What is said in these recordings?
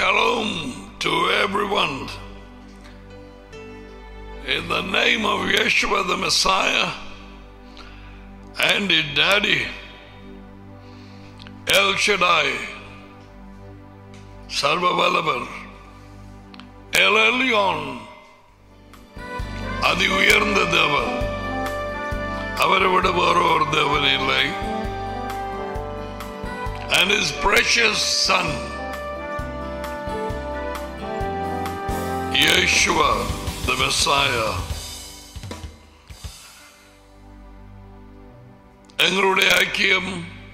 Shalom to everyone. In the name of Yeshua the Messiah and his daddy, El Shaddai, Sarva Valavar, El Elyon, அதி உயர்ந்த தேவன் அவரை விட வேற ஒரு தேவன் இல்லை and his precious son Yeshua the Messiah எங்களுடைய ஐக்கியம்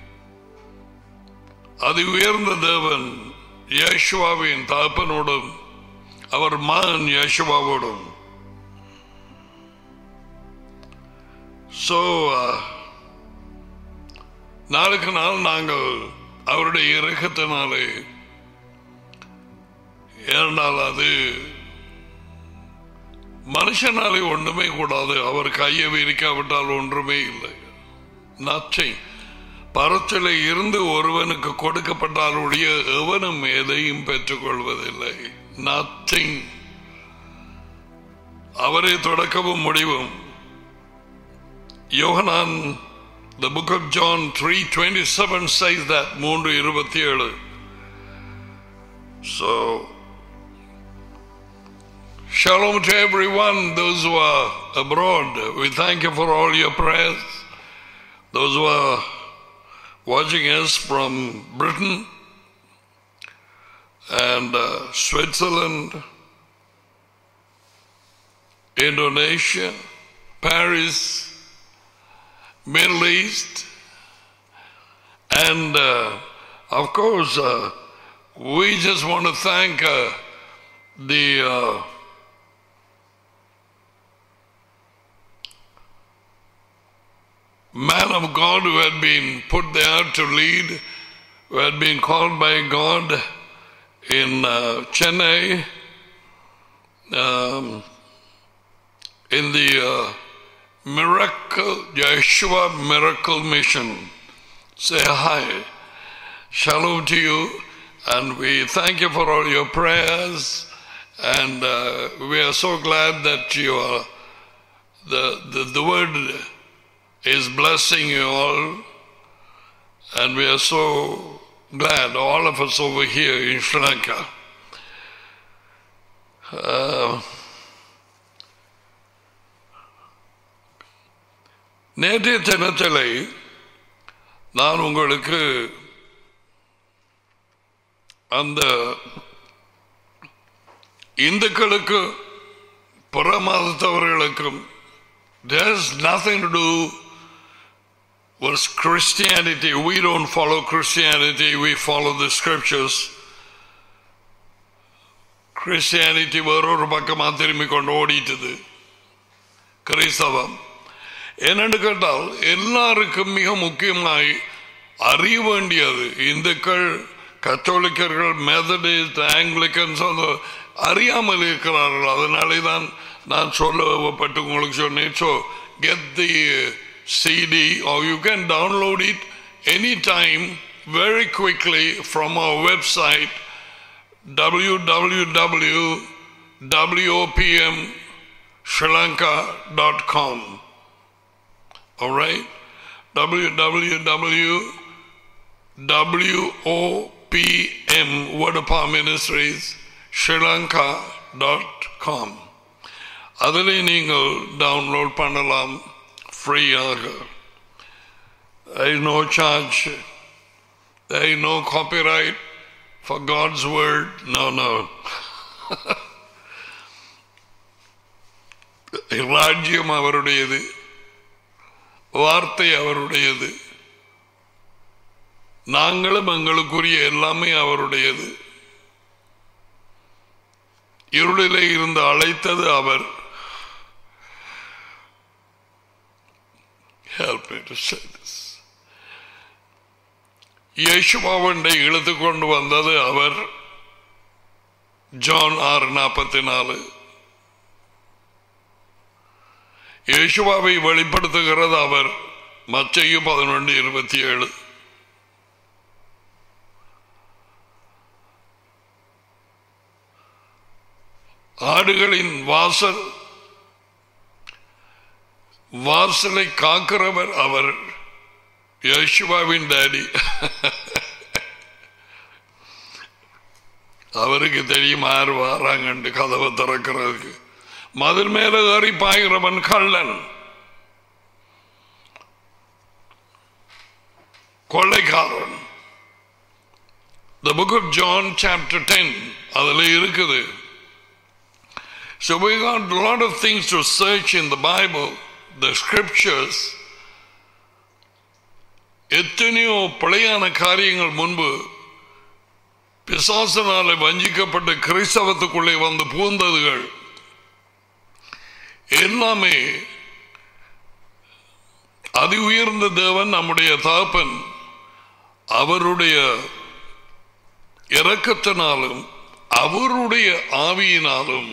அதி உயர்ந்த தேவன் யேசுவாவின் தகப்பனோடும் அவர் மகன் யேசுவாவோடும் ஸோ நாளுக்கு நாள் நாங்கள் அவருடைய இறக்கத்தினாலே ஏனால் அது மனுஷனாலே ஒன்றுமே கூடாது அவர் கையை விரிக்காவிட்டால் ஒன்றுமே இல்லை நச்சை பரத்தில இருந்து ஒருவனுக்கு கொடுக்கப்பட்டாலுடைய எவனும் எதையும் பெற்றுக்கொள்வதில்லை நத்திங் அவரே தொடக்கமும் முடிவும் யோகனான் The book of John 3:27 says that மூன்று இருபத்தி ஏழு So Shalom to everyone, those who are abroad. We thank you for all your prayers. Those who are watching us from Britain and uh, Switzerland, Indonesia, Paris, Middle East, and uh, of course, uh, we just want to thank uh, the uh, man of God who had been put there to lead, who had been called by God in uh, Chennai, um, in the uh, Miracle, Yeshua Miracle Mission. Say hi. Shalom to you. And we thank you for all your prayers. And uh, we are so glad that you are, the, the, the word is blessing you all. And we are so glad, all of us over here in Sri Lanka. Uh, நேற்றைய தினத்திலே நான் உங்களுக்கு அந்த இந்துக்களுக்கு புற மதத்தவர்களுக்கும் there's nothing to do with Christianity. We don't follow Christianity, we follow the scriptures. Christianity வேறொரு பக்கமாக திரும்பி கொண்டு ஓடிட்டது கிறிஸ்தவம் என்னென்னு கேட்டால் எல்லாருக்கும் மிக முக்கியமாய் அறிய வேண்டியது இந்துக்கள் கத்தோலிக்கர்கள் மெதடிஸ்ட் ஆங்கிலிக்கன்ஸ் அந்த அறியாமல் இருக்கிறார்கள் அதனாலே தான் நான் சொல்லப்பட்டு உங்களுக்கு சொன்னேன் so get the CD or you can download it any time very quickly from our website W W W WOPM Sri Lanka dot com all right www.wopm Wadapa Ministries Sri Lanka dot com அதில் நீங்கள் download பண்ணலாம் ஃப்ரீயாக no charge no copyright for God's word no no ராஜ்யம் அவருடையது வார்த்தை அவருடையது நாங்களும் எங்களுக்குரிய எல்லாமே அவருடையது இருளிலே இருந்து அழைத்தது அவர் Help me to say this. இயேசுவாவண்டை இழுத்து கொண்டு வந்தது அவர் ஜான் ஆறு நாற்பத்தி நாலு இயேசுவாவை வெளிப்படுத்துகிறது அவர் மச்சையும் பதினொன்று இருபத்தி ஏழு ஆடுகளின் வாசல் வாசலை காக்கிறவர் அவர் யேசுவாவின் டாடி அவருக்கு தெரியும் யார் வாராங்கண்டு கதவை திறக்கிறதுக்கு மதில் மேல ஏறி பாய்கிறவன் கள்ளன் கொள்ளைக்காரன் The book of John chapter 10 அதுல இருக்குது So we got a lot of things to search in the Bible, the scriptures. எத்தனையோ பிழையான காரியங்கள் முன்பு பிசாசனால வஞ்சிக்கப்பட்ட கிறிஸ்தவத்துக்குள்ளே வந்து பூந்ததுகள் எல்லாமே அதி உயர்ந்த தேவன் நம்முடைய தாப்பன் அவருடைய இரக்கத்தினாலும் அவருடைய ஆவியினாலும்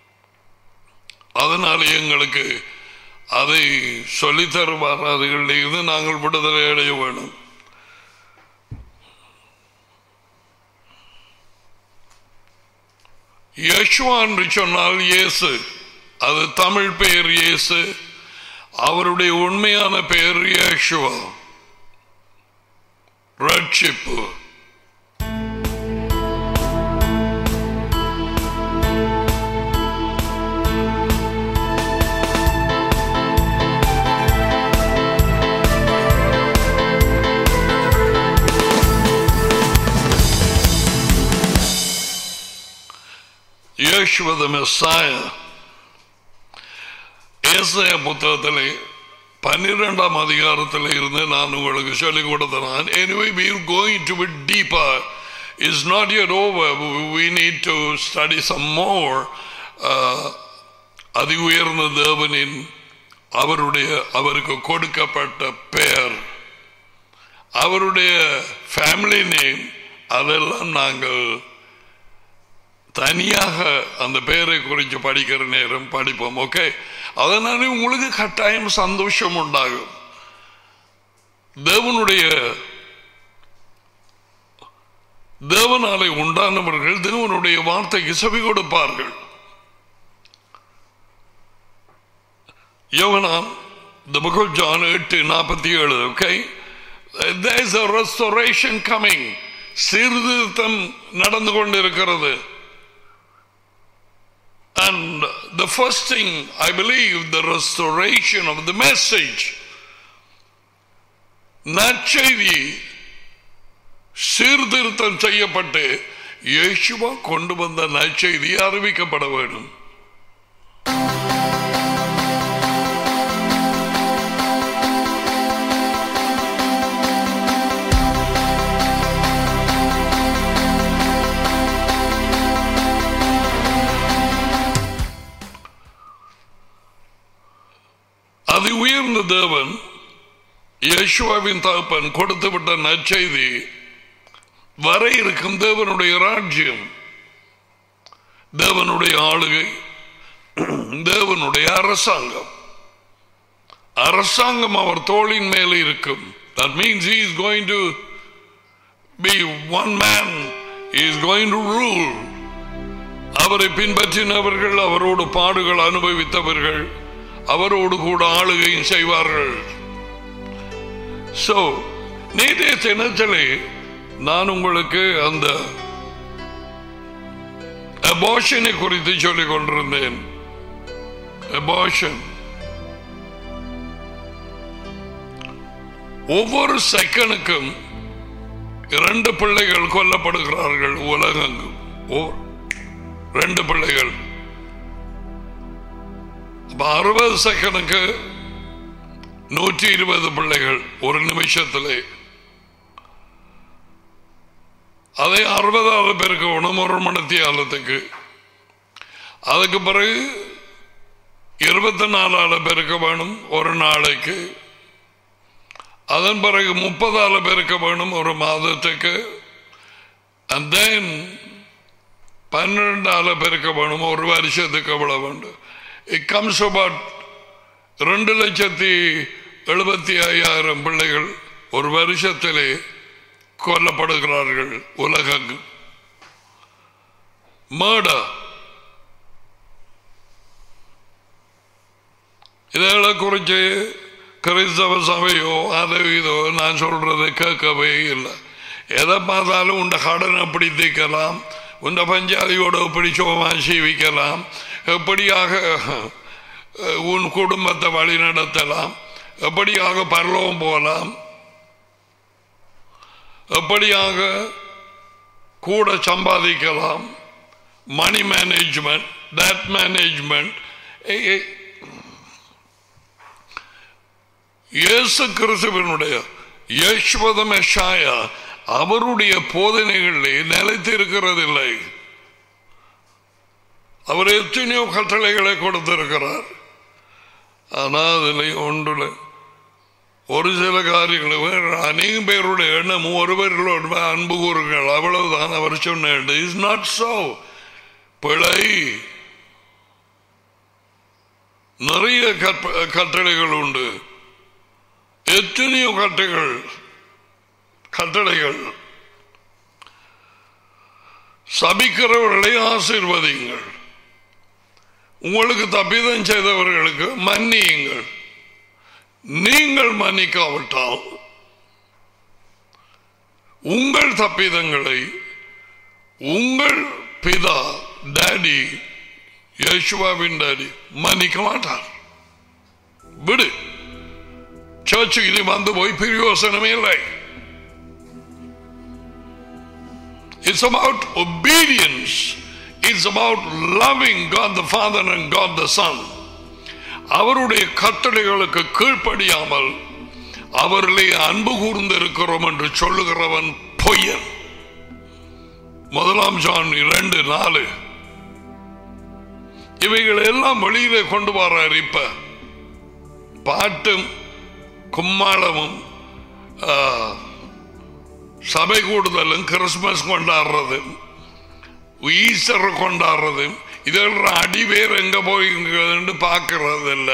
அதனால எங்களுக்கு அதை சொல்லித் தருவார் அதுகளிலிருந்து நாங்கள் விடுதலை அடைய வேணும் யேசுவா என்று சொன்னால் இயேசு அது தமிழ் பெயர் இயேசு அவருடைய உண்மையான பெயர் யேசுவா ரட்சிப்பு Yeshua the Messiah ஏசாய புத்தகத்திலே பன்னிரெண்டாம் அதிகாரத்தில் இருந்து நான் உங்களுக்கு சொல்லிக் கொடுத்தேன் anyway we are going to be deeper is not yet over we need to study some more uh, அதி உயர்ந்த தேவனின் அவருடைய அவருக்கு கொடுக்கப்பட்ட பெயர் அவருடைய ஃபேமிலி நேம் அதெல்லாம் நாங்கள் தனியாக அந்த பெயரை குறித்து படிக்கிற நேரம் படிப்போம் ஓகே அதனால உங்களுக்கு கட்டாயம் சந்தோஷம் உண்டாகும் தேவனுடைய தேவனாலே உண்டானவர்கள் தேவனுடைய வார்த்தைக்கு செவி கொடுப்பார்கள் யோகனான் the book of John 8 47 okay there is a restoration coming சீர்திருத்தம் நடந்து கொண்டிருக்கிறது And the first thing, I believe, the restoration of the message. நற்செய்தி சீர்திருத்தம் செய்யப்பட்டு இயேசுவா கொண்டு வந்த நற்செய்தி அறிவிக்கப்பட வேண்டும் அது உயர்ந்த தேவன் யேசுவாவின் தகப்பன் கொடுத்து விட்ட நற்செய்தி வர இருக்கும் தேவனுடைய ராஜ்யம் தேவனுடைய ஆளுகை தேவனுடைய அரசாங்கம் அரசாங்கம் அவர் தோளின் மேலே இருக்கும் that means he is going to be one man he is going to rule அவரை பின்பற்றினவர்கள் அவரோடு பாடுகள் அனுபவித்தவர்கள் அவரோடு கூட ஆளுகையும் செய்வார்கள் சோ நேற்றைய தினத்திலே நான் உங்களுக்கு அந்த அபாஷனை குறித்து சொல்லிக் கொண்டிருந்தேன் அபாஷன் ஒவ்வொரு செகண்டுக்கும் இரண்டு பிள்ளைகள் கொல்லப்படுகிறார்கள் உலகெங்கும் ஓ- ரெண்டு பிள்ளைகள் அப்ப அறுபது செகண்டுக்கு நூற்றி இருபது பிள்ளைகள் ஒரு நிமிஷத்திலே அதை அறுபதாவது பேருக்கு உணவு ஒரு மணித்தியாலத்துக்கு அதுக்கு பிறகு இருபத்தி நாலாவது பேருக்கு வேணும் ஒரு நாளைக்கு அதன் பிறகு முப்பதால பேருக்கு வேணும் ஒரு மாதத்துக்கு and then பன்னெண்டால பேருக்கு வேணும் ஒரு வருஷத்துக்கு எவ்வளவு வேண்டும் இட் கம்ஸ் அபவுட் ரெண்டு லட்சத்தி எழுபத்தி ஐயாயிரம் பிள்ளைகள் ஒரு வருஷத்திலே கொல்லப்படுகிறார்கள் உலகங்கு மர்டர் இதை குறித்து கிறிஸ்தவ சபையோ அதோ இதோ நான் சொல்றது கேட்கவே இல்லை எதை பார்த்தாலும் உண்ட கடன் எப்படி தீர்க்கலாம் உண்ட பஞ்சாதியோட எப்படி சோமா சீவிக்கலாம் எப்படியாக அஹ், உன் குடும்பத்தை வழி நடத்தலாம் எப்படியாக பரலோகம் போகலாம் எப்படியாக கூட சம்பாதிக்கலாம் மணி மேனேஜ்மெண்ட் தட் மேனேஜ்மெண்ட் இயேசு கிறிஸ்துவனுடைய யேசுவத மெஷாயா அவருடைய போதனைகளிலே நிலைத்திருக்கிறதில்லை அவர் எத்தனையோ கட்டளைகளை கொடுத்திருக்கிறார் ஆனால் அதில் ஒன்றுல ஒரு சில காரியங்கள் வேறு அநேகம் பேருடைய எண்ணம் ஒருவர்களோடு அன்பு கூறுங்கள் அவ்வளவுதான் அவர் சொன்ன இஸ் நாட் சோ பிழை நிறைய கற்ப- கட்டளைகள் உண்டு எத்தனையோ கட்டைகள் கட்டளைகள் சபிக்கிறவர்களை ஆசீர்வதிங்கள் உங்களுக்கு தப்பிதம் செய்தவர்களுக்கு மன்னியுங்கள் நீங்கள் மன்னிக்காவிட்டால் உங்கள் தப்பிதங்களை உங்கள் பிதா டாடி யேசுவாவின் டாடி மன்னிக்க மாட்டார் விடு சர்ச்சுக்கு இது வந்து போய் பிரயோசனமே இல்லை It's about obedience. It's about loving God the Father and God the Son. அவருடைய கட்டளைகளுக்கு கீழ்ப்படியாமல் அவர்களே அன்பு கூர்ந்திருக்கிறோம் என்று சொல்லுகிறவன் பொய்யன் முதலாம் ஜான் இரண்டு நாலு இவைகள் எல்லாம் வெளியிலே கொண்டு வர்றார் இப்ப பாட்டும் கும்மாளமும் ஆ, சபை கூடுதலும் கிறிஸ்துமஸ் கொண்டாடுறது ஈஸ்டர் கொண்டாடுறது இதெல்லாம் அடிவேர் எங்க போயின்னு பார்க்கறது இல்ல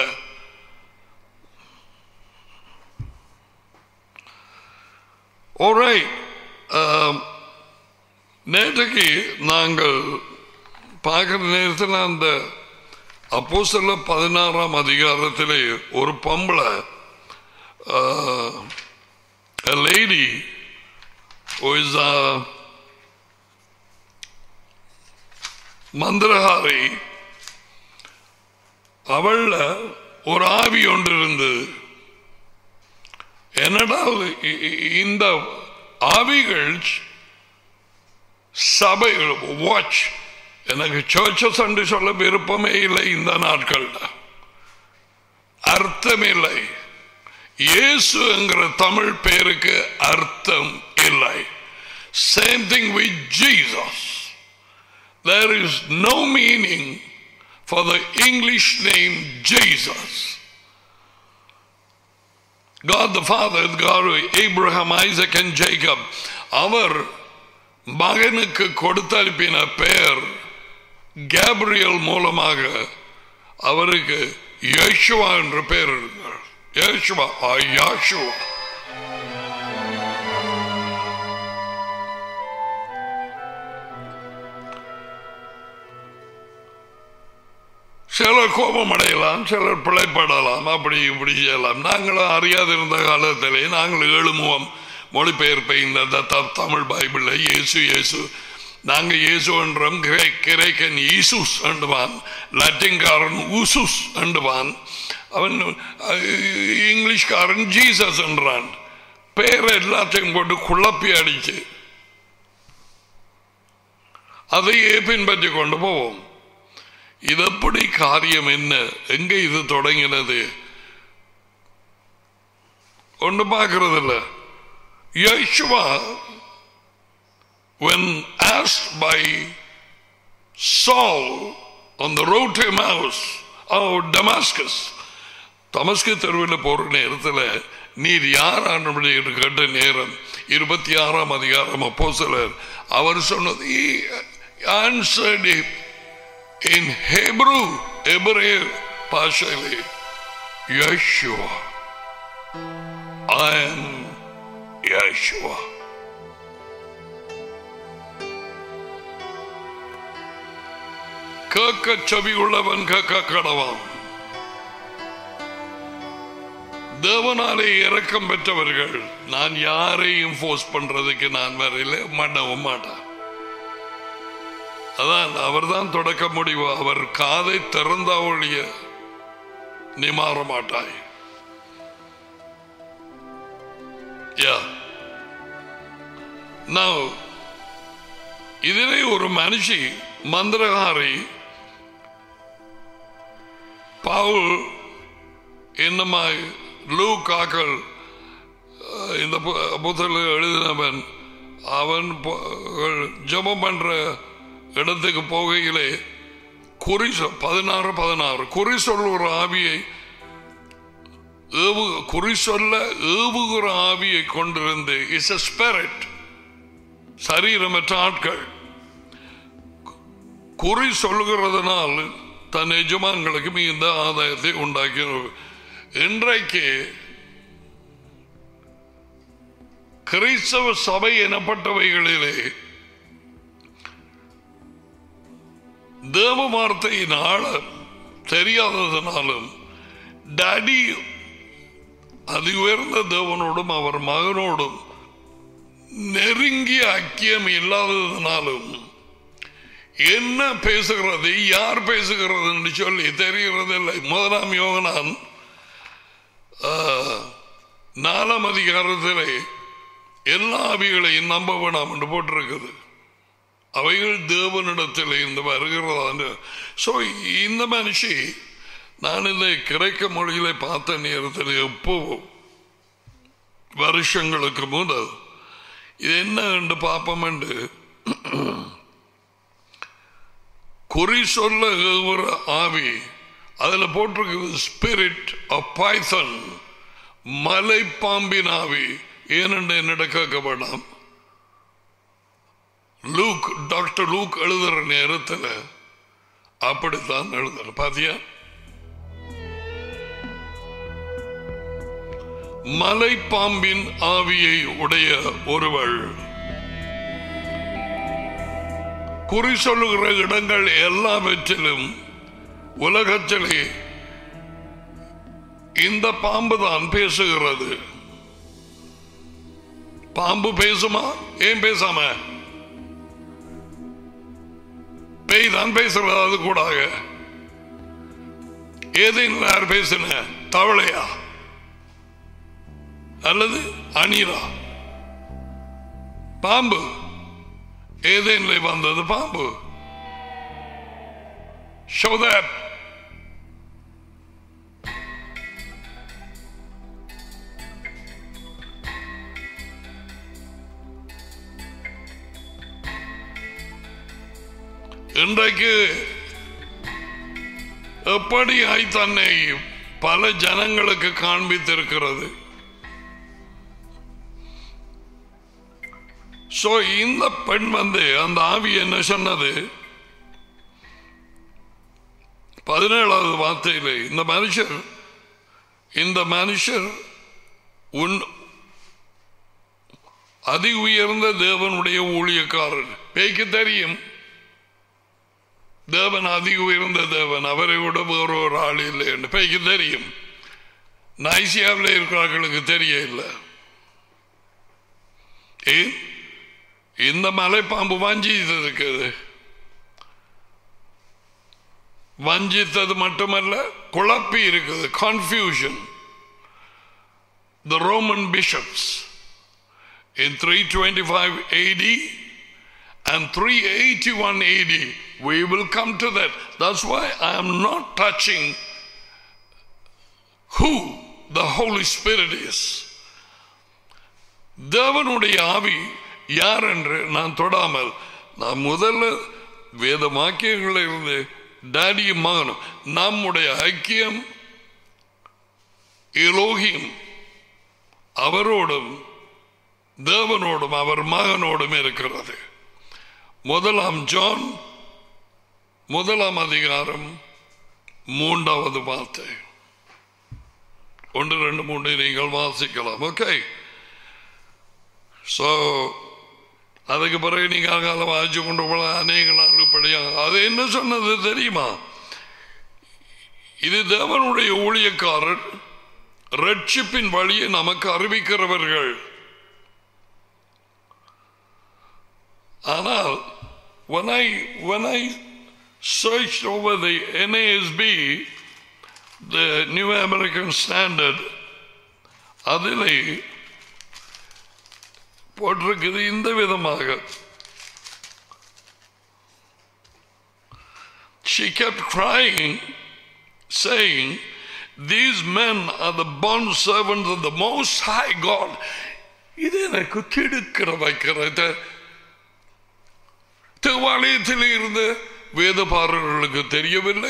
Alright. ஆம், நேற்றைக்கு நாங்கள் பார்க்குற நேரத்தில் அந்த அப்போ சில பதினாறாம் அதிகாரத்திலே ஒரு பொம்பளை a lady who is a மந்திரகாரி அவள்ல ஒரு ஆவி ஒன்று இருந்தது என்னடா இது? இ- இ- இந்த ஆவிகள் சபைகள் வாட்ச் எனக்கு சர்ச்சஸ் என்று சொல்ல விருப்பமே இல்லை இந்த நாட்கள்ல அர்த்தம் இல்லை இயேசு என்கிற தமிழ் பேருக்கு அர்த்தம் இல்லை same thing with Jesus there is no meaning for the English name Jesus. God the Father, God of Abraham, Isaac and Jacob, அவர் மகனுக்கு கொடுத்தனுப்பின பெயர் கேப்ரியல் மூலமாக அவருக்கு யேசுவா என்ற பெயர் இருக்கிறார் யேசுவா ஆ, யாஷுவா சிலர் கோபம் அடையலாம் சிலர் பிழைப்படலாம் அப்படி இப்படி செய்யலாம் நாங்களும் அறியாதிருந்த காலத்திலே நாங்கள் எழுமுகம் மொழிபெயர்ப்பை இந்த த- த- தமிழ் பைபிளில் இயேசு இயேசு நாங்கள் இயேசு என்றும் கிரே கிரேக்கன் ஈசுஸ் என்றுவான் லட்டின்காரன் ஊசுஸ் என்றுவான் அவன் அஹ், இங்கிலீஷ்காரன் ஜீசஸ் என்றான் பேர் எல்லாத்தையும் போட்டு குழப்பி அடிச்சு அதையே பின்பற்றி கொண்டு போவோம் இது எப்படி காரியம் என்ன எங்க இது தொடங்கினது ஒன்று பார்க்கறது இல்ல Yeshua when asked by Saul on the road to Emmaus or Damascus தமஸ்கு தெருவில் போற நேரத்தில் நீர் யார் ஆனபடி என்று கேட்ட நேரம் இருபத்தி ஆறாம் அதிகாரம் அப்போ அவர் சொன்னது he answered him in Hebrew, எபிரேய பாஷையிலே Yeshua. I am Yeshua. கேட்க செவி உள்ளவன் கேட்க கடவான் தேவனாலே இரக்கம் பெற்றவர்கள் நான் யாரையும் ஃபோர்ஸ் பண்றதுக்கு நான் வரையில மாட்டவும் மாட்டேன் அதான் அவர்தான் தொடக்க முடிவு அவர் காதை திறந்த ஒழிய நீ மாற மாட்டாய் யா Now, இதிலே ஒரு மனுஷி மந்திரகாரி பவுல் என்னமாய் லூக்காக்கள் அஹ், இந்த பு- புத்தகத்தில் எழுதினவன் அவன் போ- ஜெபம் பண்ற இடத்துக்கு போகையிலே குறி சொ- பதினாறு பதினாறு குறி சொல்லுகிற ஆவியை ஏவு குறி சொல்ல ஏவுகிற ஆவியை கொண்டிருந்து இஸ் a spirit சரீரமற்ற ஆட்கள் குறி சொல்லுகிறதுனால் தன் எஜமான்களுக்கு மிகுந்த ஆதாயத்தை உண்டாக்கி இன்றைக்கு கிறிஸ்தவ சபை எனப்பட்டவைகளிலே தேவ வார்த்தையின் ஆழம் தெரியாததனாலும் டாடி அதி உயர்ந்த தேவனோடும் அவர் மகனோடும் நெருங்கிய ஐக்கியம் இல்லாததுனாலும் என்ன பேசுகிறது யார் பேசுகிறது என்று சொல்லி தெரிகிறதில்லை முதலாம் யோகனான் ஆ, நாலாம் அதிகாரத்திலே எல்லா ஆவிகளையும் நம்ப வேண்டாம் என்று போட்டிருக்குது அவைகள் தேவனிடத்தில் இருந்து வருகிறதா ஸோ இந்த மனுஷி நான் இந்த கிரேக்க மொழியில பார்த்த நேரத்தில் எப்போ வருஷங்களுக்கு முதல் இது என்ன என்று பார்ப்போம் என்று குறி சொல்ல ஒரு ஆவி அதில் போட்டிருக்கு ஸ்பிரிட் ஆஃப் பைசன் மலைப்பாம்பின் ஆவி ஏனென்று என்னிட கேட்க வேண்டாம் லூக் டாக்டர் லூக் எழுதுற நேரத்தில் அப்படித்தான் எழுதுற பாத்தியா மலைப்பாம்பின் ஆவியை உடைய ஒருவள் குறி சொல்லுகிற இடங்கள் எல்லாவற்றிலும் உலகத்திலே இந்த பாம்பு தான் பேசுகிறது பாம்பு பேசுமா ஏன் பேசாம பேய் தான் பேசுறது அது கூடாக ஏதேனும் யார் பேசின தவளையா அல்லது அணிலா பாம்பு ஏதேனிலே வந்தது பாம்பு Show that. இன்றைக்கு எப்படியாய் தன்னை பல ஜனங்களுக்கு காண்பித்திருக்கிறது சோ இந்த பெண் வந்து அந்த ஆவி என்ன சொன்னது பதினேழாவது வார்த்தையிலே இந்த மனுஷர் இந்த மனுஷர் உன் அதி உயர்ந்த தேவனுடைய ஊழியக்காரர் பேய்க்கு தெரியும் தேவன் அதி உயர்ந்த தேவன் அவரை விட வேற ஒரு ஆள் இல்லை என்று பேய்க்கு தெரியும் நைசியாவில் இருக்கிறவர்களுக்கு தெரிய இல்லை ஏன் இந்த மலைப்பாம்பு வஞ்சித்தது இருக்குது வஞ்சித்தது மட்டுமல்ல குழப்பி இருக்குது confusion the Roman bishops in 325 AD and 381 AD. We will come to that. That's why I am not touching who the Holy Spirit is. தேவனுடைய ஆவி யார் என்று நான் தொடாமல் நான் முதல்ல வேத வாக்கியங்களில் இருந்து டாடியும் மகனும் நம்முடைய ஐக்கியம் எலோகியும் அவரோடும் தேவனோடும் அவர் மகனோடும் இருக்கிறது முதலாம் ஜான் முதலாம் அதிகாரம் மூன்றாவது வார்த்தை ஒன்று ரெண்டு மூன்று நீங்கள் வாசிக்கலாம் ஓகே ஸோ அதுக்கு பிறகு நீங்க காலம் வாசிச்சு கொண்டு போல அநேக நாள் படியாக அது என்ன சொன்னது தெரியுமா இது தேவனுடைய ஊழியக்காரர் ரட்சிப்பின் வழியை நமக்கு அறிவிக்கிறவர்கள் ஆனால் when I when I searched over the NASB the New American Standard அதிலே போட்டிருக்குது இந்த விதமாக she kept crying saying these men are the bond servants of the most high God இது எனக்கு திடுக்கிற வைக்கிறது தேவாலயத்தில் இருந்த வேதபாரர்களுக்கு தெரியவில்லை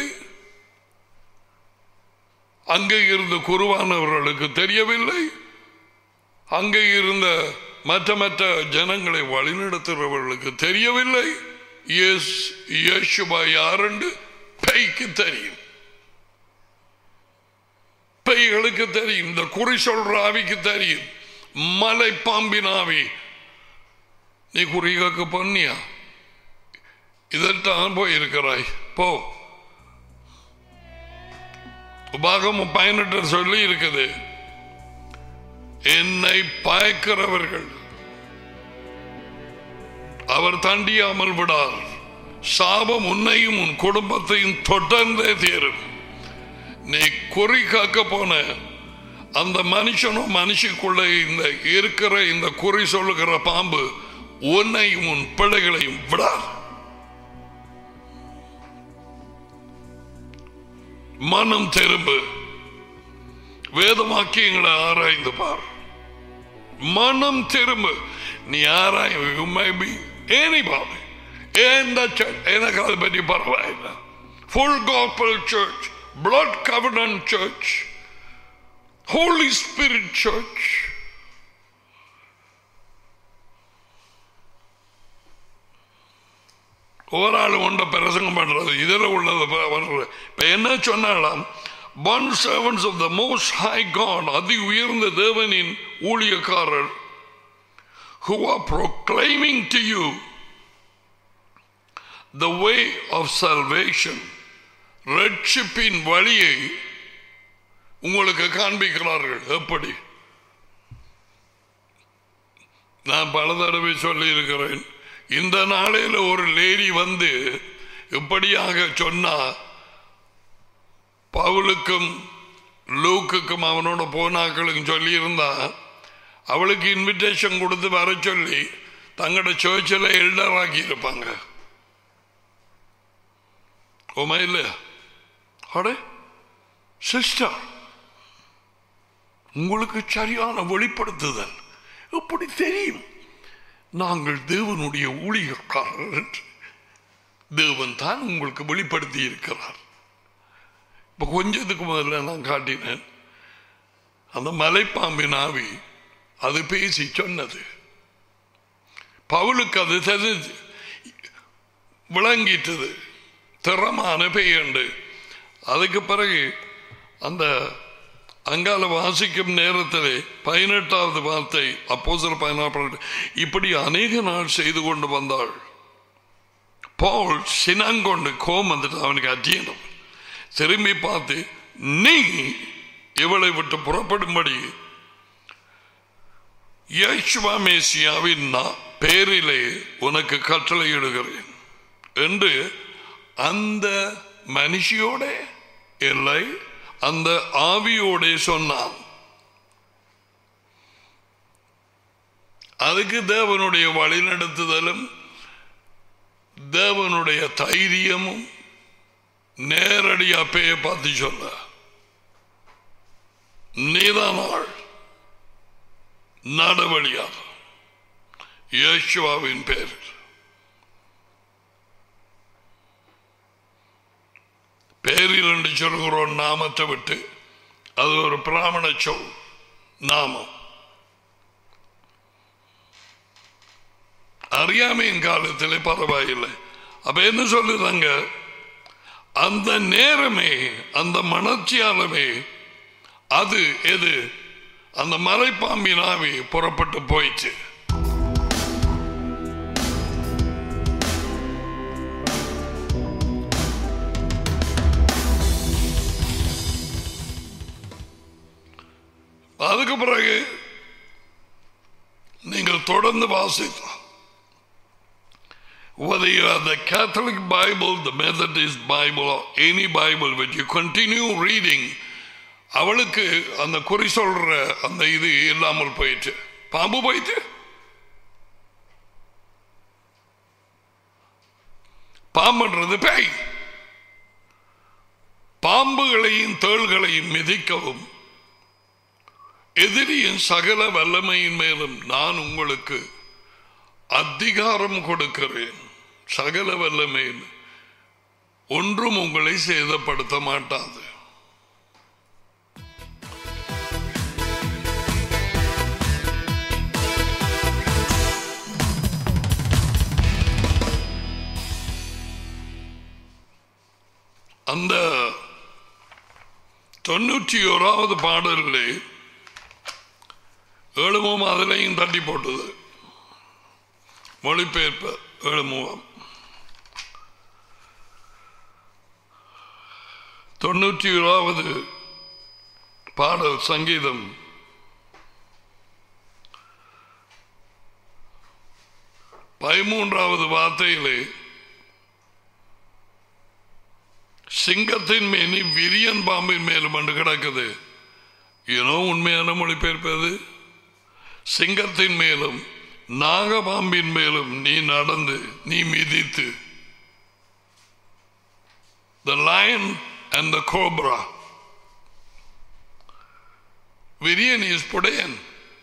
அங்கே இருந்த குருவானவர்களுக்கு தெரியவில்லை அங்கே இருந்த மற்ற மற்ற ஜனங்களை வழிநடத்துகிறவர்களுக்கு தெரியவில்லை எஸ் இயேசுவா யாருண்டு பேய்க்கு தெரியும் பேய்களுக்கு தெரியும் இந்த குறி சொல்ற ஆவிக்கு தெரியும் மலை பாம்பின் ஆவி நீ குறி கேட்க பண்ணியா இதற்கான் போயிருக்கிறாய் போ உபாகமும் பதினெட்டு சொல்லி இருக்குது என்னை பயக்கிறவர்கள் அவர் தண்டியாமல் விடார் சாபம் உன்னையும் உன் குடும்பத்தையும் தொடர்ந்தே தீரும் நீ குறி காக்க போன அந்த மனுஷனும் மனுஷிக்குள்ள இந்த இருக்கிற இந்த குறி சொல்லுகிற பாம்பு உன்னையும் உன் பிள்ளைகளையும் விடார் மனம் திரும்பு வேதமாக்கியங்களை ஆராய்ந்து பார் மனம் திரும்பு நீ ஆராய் you may be anybody எந்த church, எனக்கு அதை பற்றி பரவாயில்லை ஃபுல் காஸ்பல் சர்ச் பிளட் கவர்னன் சர்ச் ஹோலி ஸ்பிரிட் சர்ச் ஒரு ஆள் ஒன்றை பிரசங்கம் பண்றது இதில் உள்ளது ப- வர்றது இப்ப என்ன சொன்னாலாம் one servants of the most high God அதி உயர்ந்த தேவனின் ஊழியக்காரர் who are proclaiming to you the way of salvation ரட்சிப்பின் வழியை உங்களுக்கு காண்பிக்கிறார்கள் எப்படி நான் பல தடவை சொல்லி இருக்கிறேன் இந்த நாளையில் ஒரு லேடி வந்து இப்படியாக சொன்னா பவுலுக்கும் லூக்குக்கும் அவனோட போனாக்களுக்கும் சொல்லியிருந்தா அவளுக்கு இன்விடேஷன் கொடுத்து வர சொல்லி தங்களோட சர்ச்சில் எல்டராக்கி இருப்பாங்க உமா இல்லையா அடே சிஸ்டர் உங்களுக்கு சரியான வெளிப்படுத்துதல் எப்படி தெரியும் நாங்கள் தேவனுடைய ஊழியக்காரர் என்று தேவன் தான் உங்களுக்கு வெளிப்படுத்தி இருக்கிறார் இப்ப கொஞ்சத்துக்கு முதல்ல நான் காட்டினேன் அந்த மலைப்பாம்பின் ஆவி அது பேசி சொன்னது பவுலுக்கு அது தெரிஞ்சு விளங்கிட்டது திறமான பெய்யண்டு அதுக்கு பிறகு அந்த அங்கால வாசிக்கும் நேரத்திலே பதினெட்டாவது வார்த்தை அப்போ சில பதினாறு இப்படி அநேக நாள் செய்து கொண்டு வந்தாள் பால் சினங்கொண்டு கோம் வந்துட்டு அவனுக்கு அத்தியனம் திரும்பி பார்த்து நீ இவளை விட்டு புறப்படும்படி யேசுவா மேசியாவின் நா- பேரிலே உனக்கு கட்டளையிடுகிறேன் என்று அந்த மனுஷியோட இல்லை அந்த ஆவியோட சொன்னான் அதுக்கு தேவனுடைய வழிநடத்துதலும் தேவனுடைய தைரியமும் நேரடியா பேய பார்த்து சொல்ல நீதான் ஆள் நடவழியாக இயேசுவாவின் பேரில் பேரில் என்று சொல்கிறோம் நாமத்தை விட்டு அது ஒரு பிராமண சொல் நாமம் அறியாமையின் காலத்திலே பரவாயில்லை அப்ப என்ன சொல்லுதாங்க அந்த நேரமே அந்த மணர்ச்சியாலமே அது எது அந்த மலைப்பாம்பின் ஆவி புறப்பட்டு போயிடுச்சு தொடர்ந்து வாசித்தோம் Whether you are the Catholic Bible, the Methodist Bible, or any Bible, but you continue reading, அவளுக்கு அந்த குறி சொல்ற அந்த இது இல்லாமல் போயிட்டு பாம்பு போயிட்டு பாம்புன்றது பேய் பாம்புகளையும் தேள்களையும் மிதிக்கவும் எதிரியின் சகல வல்லமையின் மேலும் நான் உங்களுக்கு அதிகாரம் கொடுக்கிறேன் சகல வல்லமையில் ஒன்றும் உங்களை சேதப்படுத்த மாட்டாது அந்த தொண்ணூற்றி ஓராவது பாடலிலே ஏழுமும் அதிலையும் தட்டி போட்டது மொழிபெயர்ப்பு ஏழுமுகம் தொண்ணூற்றி ஓராவது பாடல் சங்கீதம் பதிமூன்றாவது வார்த்தையிலே சிங்கத்தின் மேனி விரியன் பாம்பின் மேலும் என்று கிடக்குது ஏனோ உண்மையான மொழிபெயர்ப்பது சிங்கத்தின் மேலும் நாகபாம்பின் மேலும் நீ நடந்து நீ மிதித்து the lion and the cobra விரியன் is புடையன்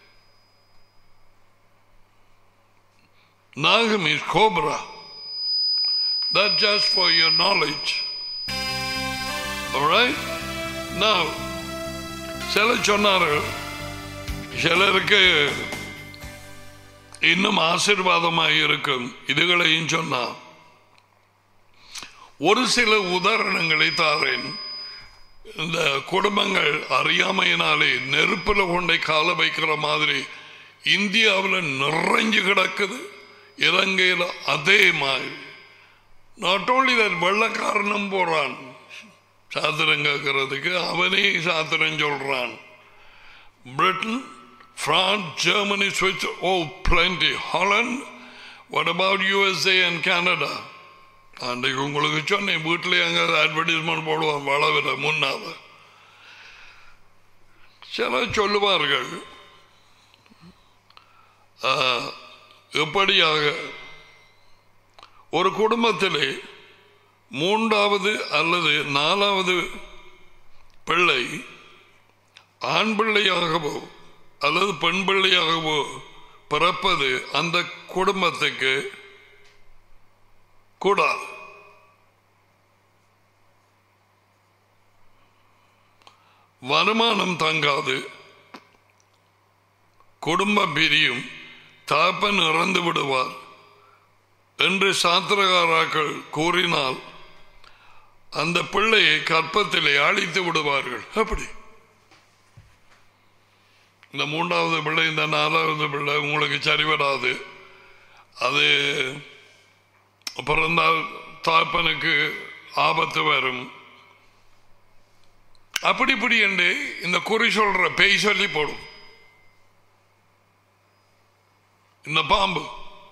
நாகம் is cobra that just for your knowledge Alright? Now, சில சொன்னார்கள் சிலருக்கு இன்னும் ஆசீர்வாதமாக இருக்கும் இதுகளையும் சொன்னார் ஒரு சில உதாரணங்களை தாரேன் இந்த குடும்பங்கள் அறியாமையினாலே நெருப்பில் கொண்டை கால வைக்கிற மாதிரி இந்தியாவில் நிறைஞ்சு கிடக்குது இலங்கையில் அதே மாதிரி நாட் ஓன்லி தட் வெள்ளக்காரனும் போறான் சாத்திரம் கேட்கறதுக்கு அவனே சாத்திரம் சொல்றான் Britain France Germany Switzerland oh bloody Holland what about USA and Canada அன்றைக்கு உங்களுக்கு சொன்னேன் வீட்டிலே அங்கே அட்வர்டைஸ்மெண்ட் போடுவான் வளவில முன்னால சில சொல்லுவார்கள் ஆஹ், எப்படியாக ஒரு குடும்பத்திலே மூன்றாவது அல்லது நாலாவது பிள்ளை ஆண் பிள்ளையாகவோ அல்லது பெண் பிள்ளையாகவோ பிறப்பது அந்த குடும்பத்துக்கு கூடாது வருமானம் தங்காது குடும்பம் பிரியும் தாப்பன் இறந்து விடுவார் என்று சாத்திரகாராக்கள் கூறினால் அந்த பிள்ளையை கற்பத்திலே அழித்து விடுவார்கள் அப்படி இந்த மூன்றாவது பிள்ளை இந்த நாலாவது பிள்ளை உங்களுக்கு சரி வராது அது பிறந்தால் தாப்பனுக்கு ஆபத்து வரும் அப்படி இப்படி என்று இந்த குறி சொல்ற பேய் சொல்லி போடும் இந்த பாம்பு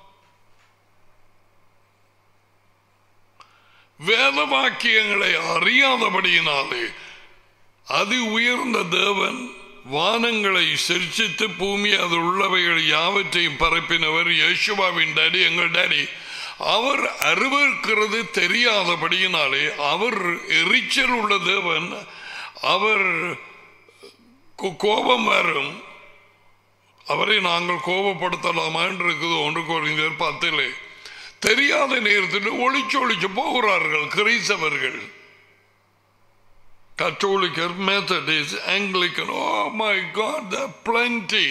வேத வாக்கியங்களை அறியாதபடியினாலே அதி உயர்ந்த தேவன் வானங்களை சிரிச்சித்து பூமி அது உள்ளவைகள் யாவற்றையும் பரப்பினவர் யேசுவாவின் டாடி எங்கள் டாடி அவர் அறிவிக்கிறது தெரியாதபடியினாலே அவர் எரிச்சல் உள்ள தேவன் அவர் கோ- கோபம் வரும் அவரை நாங்கள் கோபப்படுத்தலாமா என்று இருக்குது ஒன்று குறைந்தர் பத்திலே தெரியாத நேரத்தில் ஒளிச்சு ஒளிச்சு போகிறார்கள் கிறிஸ்தவர்கள் கத்தோலிக்கர் Methodist Anglican oh my God the bloody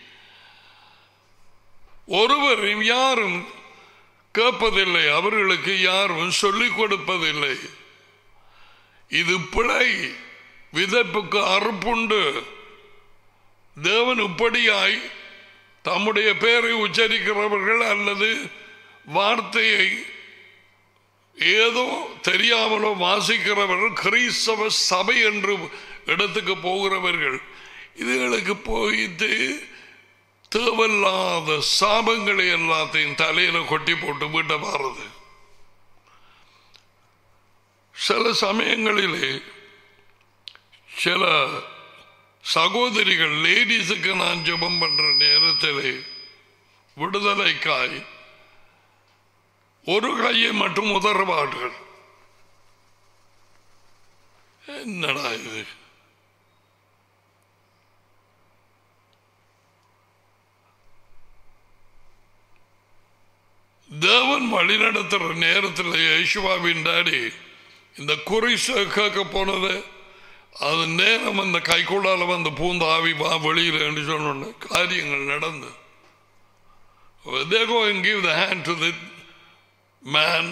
ஒருவரையும் யாரும் கேட்பதில்லை அவர்களுக்கு யாரும் சொல்லிக் கொடுப்பதில்லை இது பிழை விதைப்புக்கு அறுப்புண்டு தேவன் இப்படியாய் தம்முடைய பெயரை உச்சரிக்கிறவர்கள் அல்லது வார்த்தையை ஏதோ தெரியாமலோ வாசிக்கிறவர்கள் கிறிஸ்தவ சபை என்று இடத்துக்கு போகிறவர்கள் இதுகளுக்கு போயிட்டு தேவையில்லாத சாபங்களை எல்லாத்தையும் தலையில கொட்டி போட்டு வீட்டை பாருது சில சமயங்களிலே சில சகோதரிகள் லேடிஸுக்கு நான் ஜெபம் பண்ற நேரத்தில் விடுதலைக்காய் ஒரு கையை மட்டும் உதறுவார்கள் என்னடா இது தேவன் வழி நடத்துற நேரத்தில் யேசுவாவின் டாடி இந்த குறிச கேட்க போனது அது நேரம் அந்த கைக்குள்ளால வந்து பூந்த ஆவி வா வெளியில் என்று சொன்ன காரியங்கள் நடந்து they go and give the hand to the man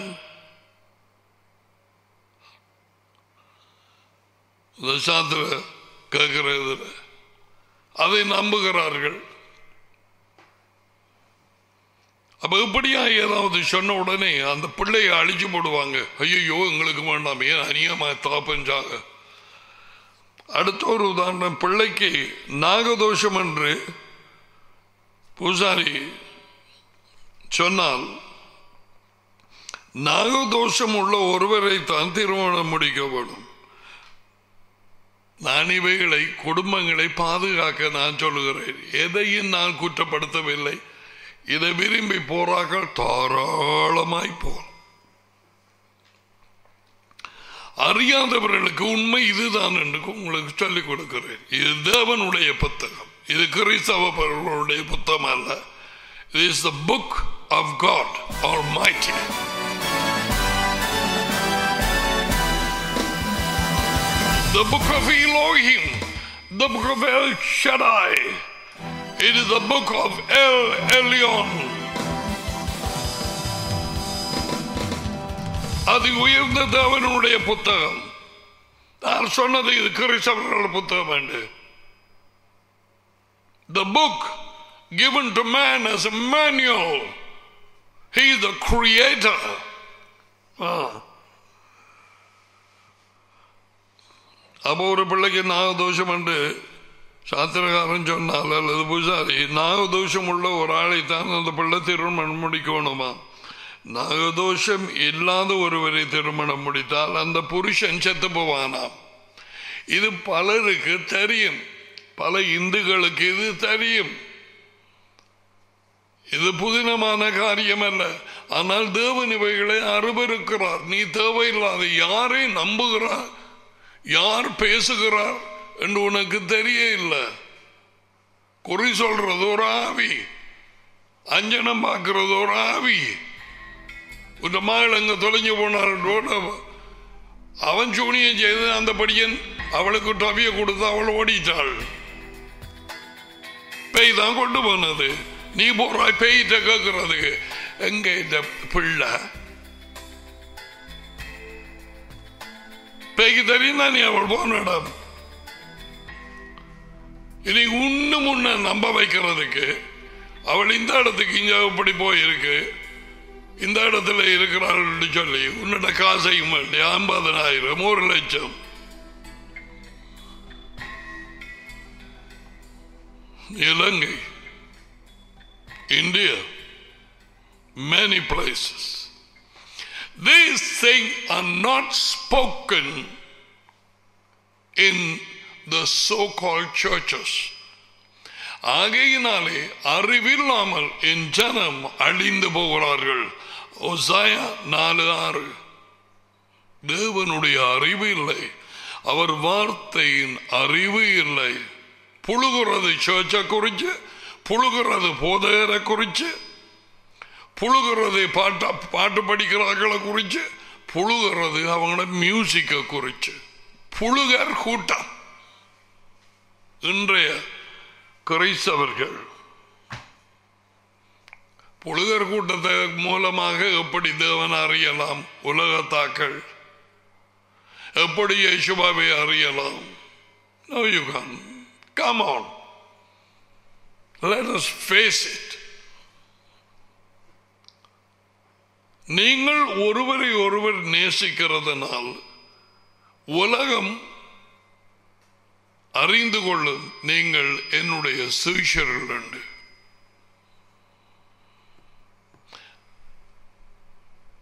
இந்த சாத்திர கேட்கிறது அதை நம்புகிறார்கள் அப்ப இப்படியா ஏதாவது சொன்ன உடனே அந்த பிள்ளையை அழிச்சு போடுவாங்க ஐயோ எங்களுக்கு வேண்டாம் ஏன் அநியமா தாப்பஞ்சாக அடுத்த ஒரு உதாரணம் பிள்ளைக்கு நாகதோஷம் என்று பூசாரி சொன்னால் நாகதோஷம் உள்ள ஒருவரை தான் திருமணம் முடிக்க வேணும் நான் இவைகளை குடும்பங்களை பாதுகாக்க நான் சொல்லுகிறேன் எதையும் நான் குற்றப்படுத்தவில்லை இதை விரும்பி போறார்கள் தாராளமாய் போர் அறியாதவர்களுக்கு உண்மை இதுதான் என்று உங்களுக்கு சொல்லிக் கொடுக்கிறேன் இது தேவனுடைய புத்தகம் இது கிறிஸ்தவர்களுடைய புத்தகம் அல்ல இது is the book of God almighty The book of Elohim, the book of El Shaddai. It is the book of El Elyon. அது உயர்ந்த தேவனுடைய புத்தகம் நான் சொன்னது இது கிறிஸ்தவர்கள் புத்தகம் என்று The book given to man as a manual. He is the creator. Ah. அப்போ ஒரு பிள்ளைக்கு நாகதோஷம் என்று சாத்திரக்காரன் சொன்னால் அல்லது பூசாரி நாகதோஷம் உள்ள ஒரு ஆளை தான் அந்த பிள்ளை திருமணம் முடிக்கணுமா நாகதோஷம் இல்லாத ஒருவரை திருமணம் முடித்தால் அந்த புருஷன் செத்து போவானாம் இது பலருக்கு தெரியும் பல இந்துக்களுக்கு இது தெரியும் இது புதினமான காரியம் அல்ல ஆனால் தேவன் இவைகளை அருவருக்கிறார் நீ தேவையில்லாத யாரை நம்புகிறார் யார் பேசுகிறார் என்று உனக்கு தெரிய இல்லை குறி சொல்றது ஒரு ஆவி அஞ்சனம் பார்க்கிறது ஒரு ஆவி உன் மகள் அங்க தொலைஞ்சு போனார் அவன் சூனியம் செய்து அந்த படியன் அவளுக்கு டவிய கொடுத்து அவள் ஓடிட்டாள் பேய் தான் கொண்டு போனது நீ போறாய் பேய்கிட்ட கேட்கறதுக்கு எங்க இந்த பிள்ளை பேய்க்கு தெரியும் தான் நீ அவள் போன இடம் இனி இன்னும் முன்ன நம்ப வைக்கிறதுக்கு அவள் இந்த இடத்துக்கு இங்க இப்படி போயிருக்கு இந்த இடத்துல இருக்கிறார்கள் சொல்லி உன்னோட காசையும் வேண்டி ஐம்பதனாயிரம் ஒரு லட்சம் Ilangai India many places these things are not spoken in the so-called churches ஆகையினாலே அறிவில்லாமல் என் ஜனம் அழிந்து போகிறார்கள் ஒசாயா நாலு ஆறு தேவனுடைய அறிவு இல்லை அவர் வார்த்தையின் அறிவு இல்லை புழுகிறது சர்ச்சை குறிச்சு புழுகிறது போதையரை குறிச்சு புழுகிறது பாட்ட பாட்டு படிக்கிறார்களை குறிச்சு புழுகிறது அவங்களோட மியூசிக்கை குறிச்சு புழுகர் கூட்டம் இன்றைய கிறிஸ்தவர்கள் புழுகர் கூட்டத்தை மூலமாக எப்படி தேவன் அறியலாம் உலகத்தாக்கள் எப்படி யேசுபாவை அறியலாம் No, you can't. Come on. Let us face it. நீங்கள் ஒருவரை ஒருவர் நேசிக்கிறதுனால் உலகம் அறிந்து கொள்ளும் நீங்கள் என்னுடைய சுவிஷர்கள் என்று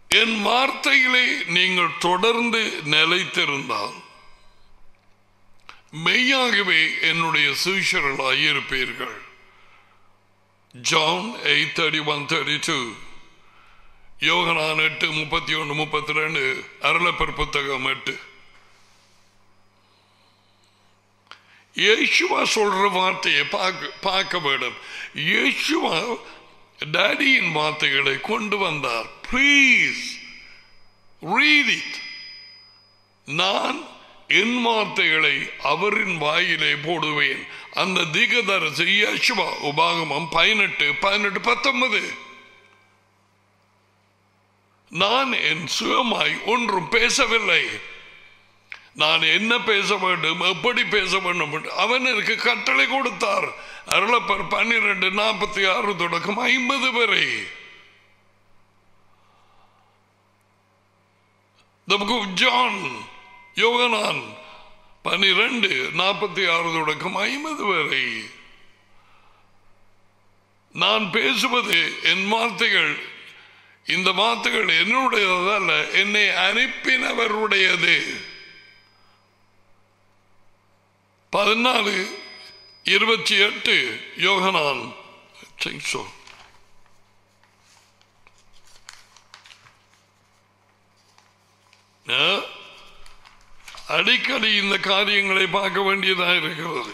என் வார்த்தையிலே நீங்கள் தொடர்ந்து நிலைத்திருந்தால் மெய்யாகவே என்னுடைய சீஷர்களாய் இருப்பீர்கள் John eight thirty one thirty two Yohanan எட்டு முப்பத்தி ஒன்று முப்பத்தி ரெண்டு அருளப்பர் புத்தகம் எட்டு இயேசுவா சொல்ற வார்த்தையை பார்க்க பார்க்க வேண்டும் இயேசுவா டேடியின் வார்த்தைகளை கொண்டு வந்தார் ப்ளீஸ் ரீட் இட் நான் என் வார்த்தைகளை அவரின் வாயிலே போடுவேன் அந்த திகதரசு யேசுவா உபாகமம் பதினெட்டு பதினெட்டு பத்தொன்பது நான் என் சுயமாய் ஒன்றும் பேசவில்லை நான் என்ன பேச வேண்டும் எப்படி பேச வேண்டும் என்று அவன் எனக்கு கட்டளை கொடுத்தார் அருளப்பர் பன்னிரண்டு நாற்பத்தி ஆறு தொடக்கம் ஐம்பது வரை The book of John, யோகனான் பனிரெண்டு நாற்பத்தி ஆறு தொடக்கம் ஐம்பது வரை நான் பேசுவது என் வார்த்தைகள் இந்த வார்த்தைகள் என்னுடையதல்ல என்னை அனுப்பினவருடையது பதினாலு இருபத்தி எட்டு யோகனான் think so. ஆ? அடிக்கடி இந்த காரியங்களை பார்க்க வேண்டியதாக இருக்கிறது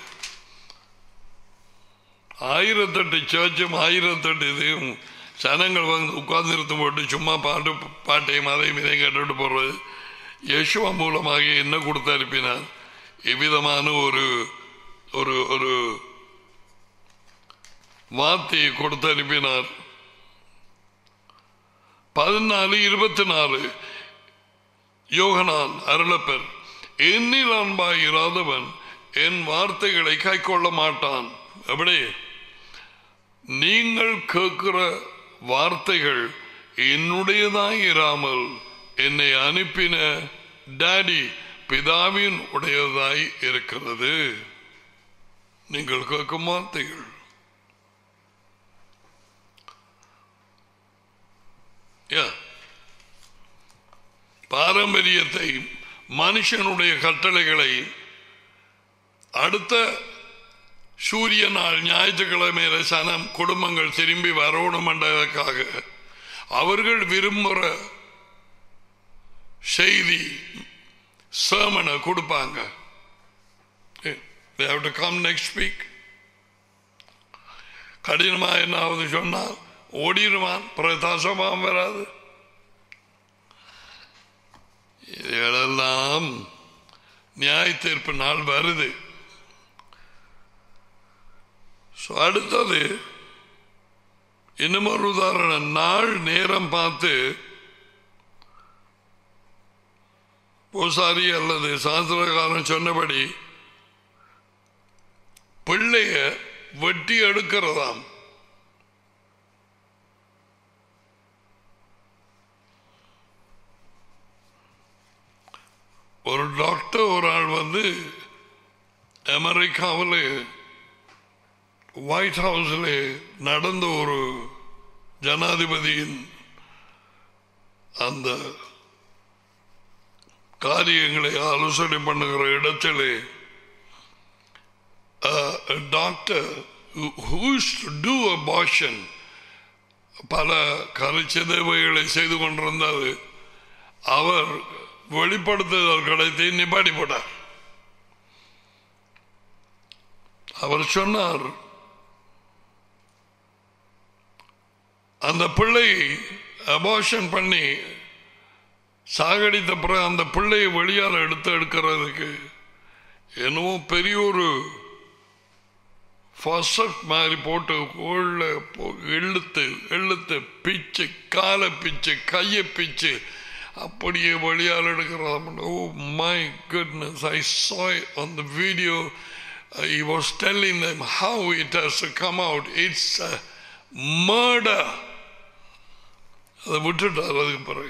ஆயிரத்தெட்டு சர்ச்சும் ஆயிரத்தெட்டு இதையும் சனங்கள் வந்து உட்கார்ந்து போட்டு சும்மா பாட்டு பாட்டையும் அதையும் இதையும் கேட்டுட்டு போறது யேசுவா மூலமாக என்ன கொடுத்து அனுப்பினார் எவ்விதமான ஒரு ஒரு ஒரு வார்த்தையை கொடுத்து அனுப்பினார் பதினாலு இருபத்தி நாலு யோகனான் அருளப்பர் என்னில் அன்பாய் இராதவன் என் வார்த்தைகளை கை கொள்ள மாட்டான் எப்படி நீங்கள் கேட்கிற வார்த்தைகள் என்னுடையதாய் இராமல் என்னை அனுப்பின டாடி பிதாவின் உடையதாய் இருக்கிறது நீங்கள் கேட்கும் வார்த்தைகள் Yeah. பாரம்பரியத்தை மனுஷனுடைய கட்டளைகளை அடுத்த சூரிய நாள் ஞாயிற்றுக்கிழமையில சனம் குடும்பங்கள் திரும்பி வரணும் என்றதற்காக அவர்கள் விரும்புகிற செய்தி சேமனை கொடுப்பாங்க They have to come next week. கடினமா என்னாவது சொன்னால் ஓடிடுவான் பிரதாசமாம் வராது இதுகளெல்லாம் நியாய தீர்ப்பு நாள் வருது So, அடுத்தது இன்னும் ஒரு உதாரணம் நாள் நேரம் பார்த்து பூசாரி அல்லது சாஸ்திரகாரன் சொன்னபடி பிள்ளைய வெட்டி எடுக்கிறதாம் ஒரு டாக்டர் ஒரு ஆள் வந்து அமெரிக்காவில் ஒயிட் ஹவுஸில் நடந்த ஒரு ஜனாதிபதியின் அந்த காரியங்களை ஆலோசனை பண்ணுகிற இடத்திலே doctor who's to do abortion பல கருச்சிதைவைகளை செய்து கொண்டிருந்தார் அவர் வெளிப்படுத்துதல் கிடைத்து நிப்பாடி போட்டார் அவர் சொன்னார் அந்த பிள்ளை அபார்ஷன் பண்ணி சாகடித்த பிறகு அந்த பிள்ளையை வெளியால் எடுத்து எடுக்கிறதுக்கு என்னவோ பெரிய ஒரு ஃபர்ஸ்ட் மாதிரி போட்டு உள்ள இழுத்து இழுத்து பிச்சு காலை பிச்சு கையை பிச்சு அப்படியே வழியால் எடுக்கிறான் oh my goodness I saw on the video he was telling them how it has to come out it's a murder அதை விட்டுட்டார் அதுக்கு பிறகு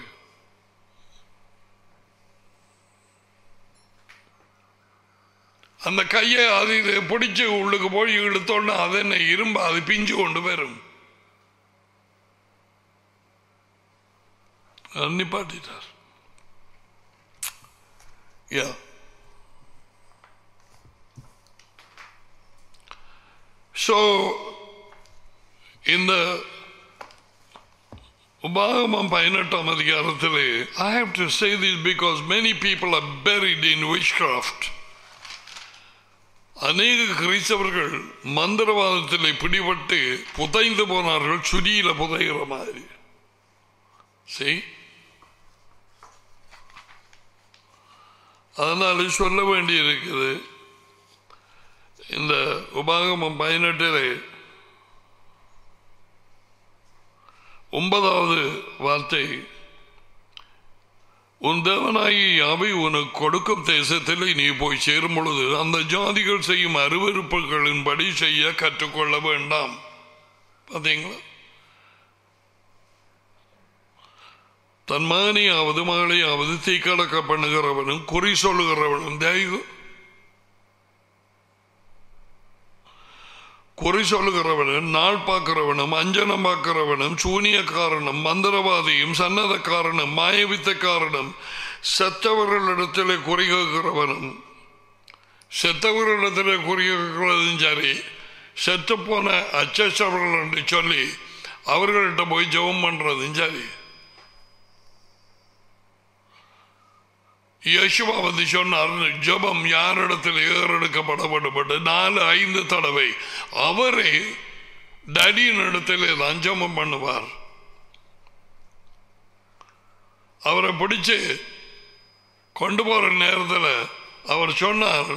அந்த கையை அது இது பிடிச்சு உள்ளுக்கு போய் இழுத்தோன்னு அது என்ன இரும்பு அது பிஞ்சு கொண்டு வரும் நிப்பாட்டிட்டார் யா ஸோ இந்த உபாகமம் பதினெட்டாம் அதிகாரத்திலே I have to say this because many people are buried in witchcraft அநேக கிறிஸ்தவர்கள் மந்திரவாதத்திலே பிடிபட்டு புதைந்து போனார்கள் சுரியில புதைகிற மாதிரி செய் அதனால சொல்ல வேண்டி இருக்குது இந்த உபாகமம் பதினெட்டிலே ஒன்பதாவது வார்த்தை உன் தேவனாகி யாவை உனக்கு கொடுக்கும் தேசத்தில் நீ போய் சேரும் பொழுது அந்த ஜாதிகள் செய்யும் அருவறுப்புகளின்படி செய்ய கற்றுக்கொள்ள வேண்டாம் பார்த்தீங்களா தன் மகனையாவது மகளையாவது தீக்கடக்க பண்ணுகிறவனும் குறி சொல்லுகிறவனும் தேய்கு குறி சொல்லுகிறவனும் நாள் பார்க்கிறவனும் அஞ்சனம் பார்க்கிறவனும் சூனியக்காரனும் மந்திரவாதியும் சன்னதக்காரனும் மாயவித்தக்காரனும் செத்தவர்களிடத்திலே குறி கேட்கிறவனும் செத்தவர்களிடத்திலே குறி கேட்கிறதும் சரி செத்து போன அச்சவர்கள் என்று சொல்லி அவர்கள்ட்ட போய் ஜெபம் பண்றதும் சரி யசுவா வந்து சொன்னார் ஜபம் யாரிடத்தில் ஏறெடுக்கப்படப்பட்டு நாலு ஐந்து தடவை அவரே டடியின் இடத்துல லஞ்சமம் பண்ணுவார் அவரை பிடிச்சு கொண்டு போற நேரத்தில் அவர் சொன்னார்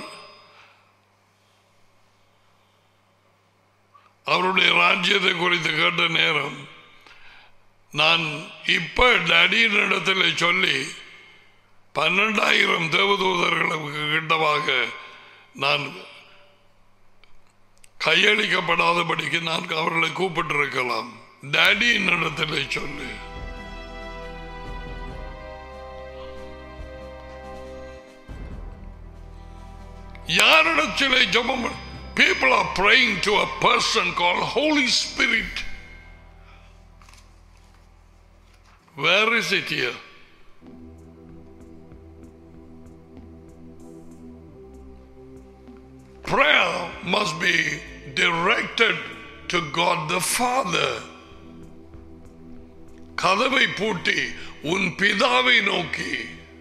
அவருடைய ராஜ்யத்தை குறித்து கேட்ட நேரம் நான் இப்ப டடியின் இடத்துல சொல்லி பன்னெண்டாயிரம் தேவதூதர்களுக்கு கிட்டவாக நான் கையளிக்கப்படாதபடிக்கு நான் அவர்களை கூப்பிட்டிருக்கலாம் டேடி என்னிடத்தில் சொல்லு யாரிடத்திலே ஜபம் people are praying to a person called Holy Spirit. Where is it here? prayer must be directed to God the Father. கதவை பூட்டி உன் பிதாவை நோக்கி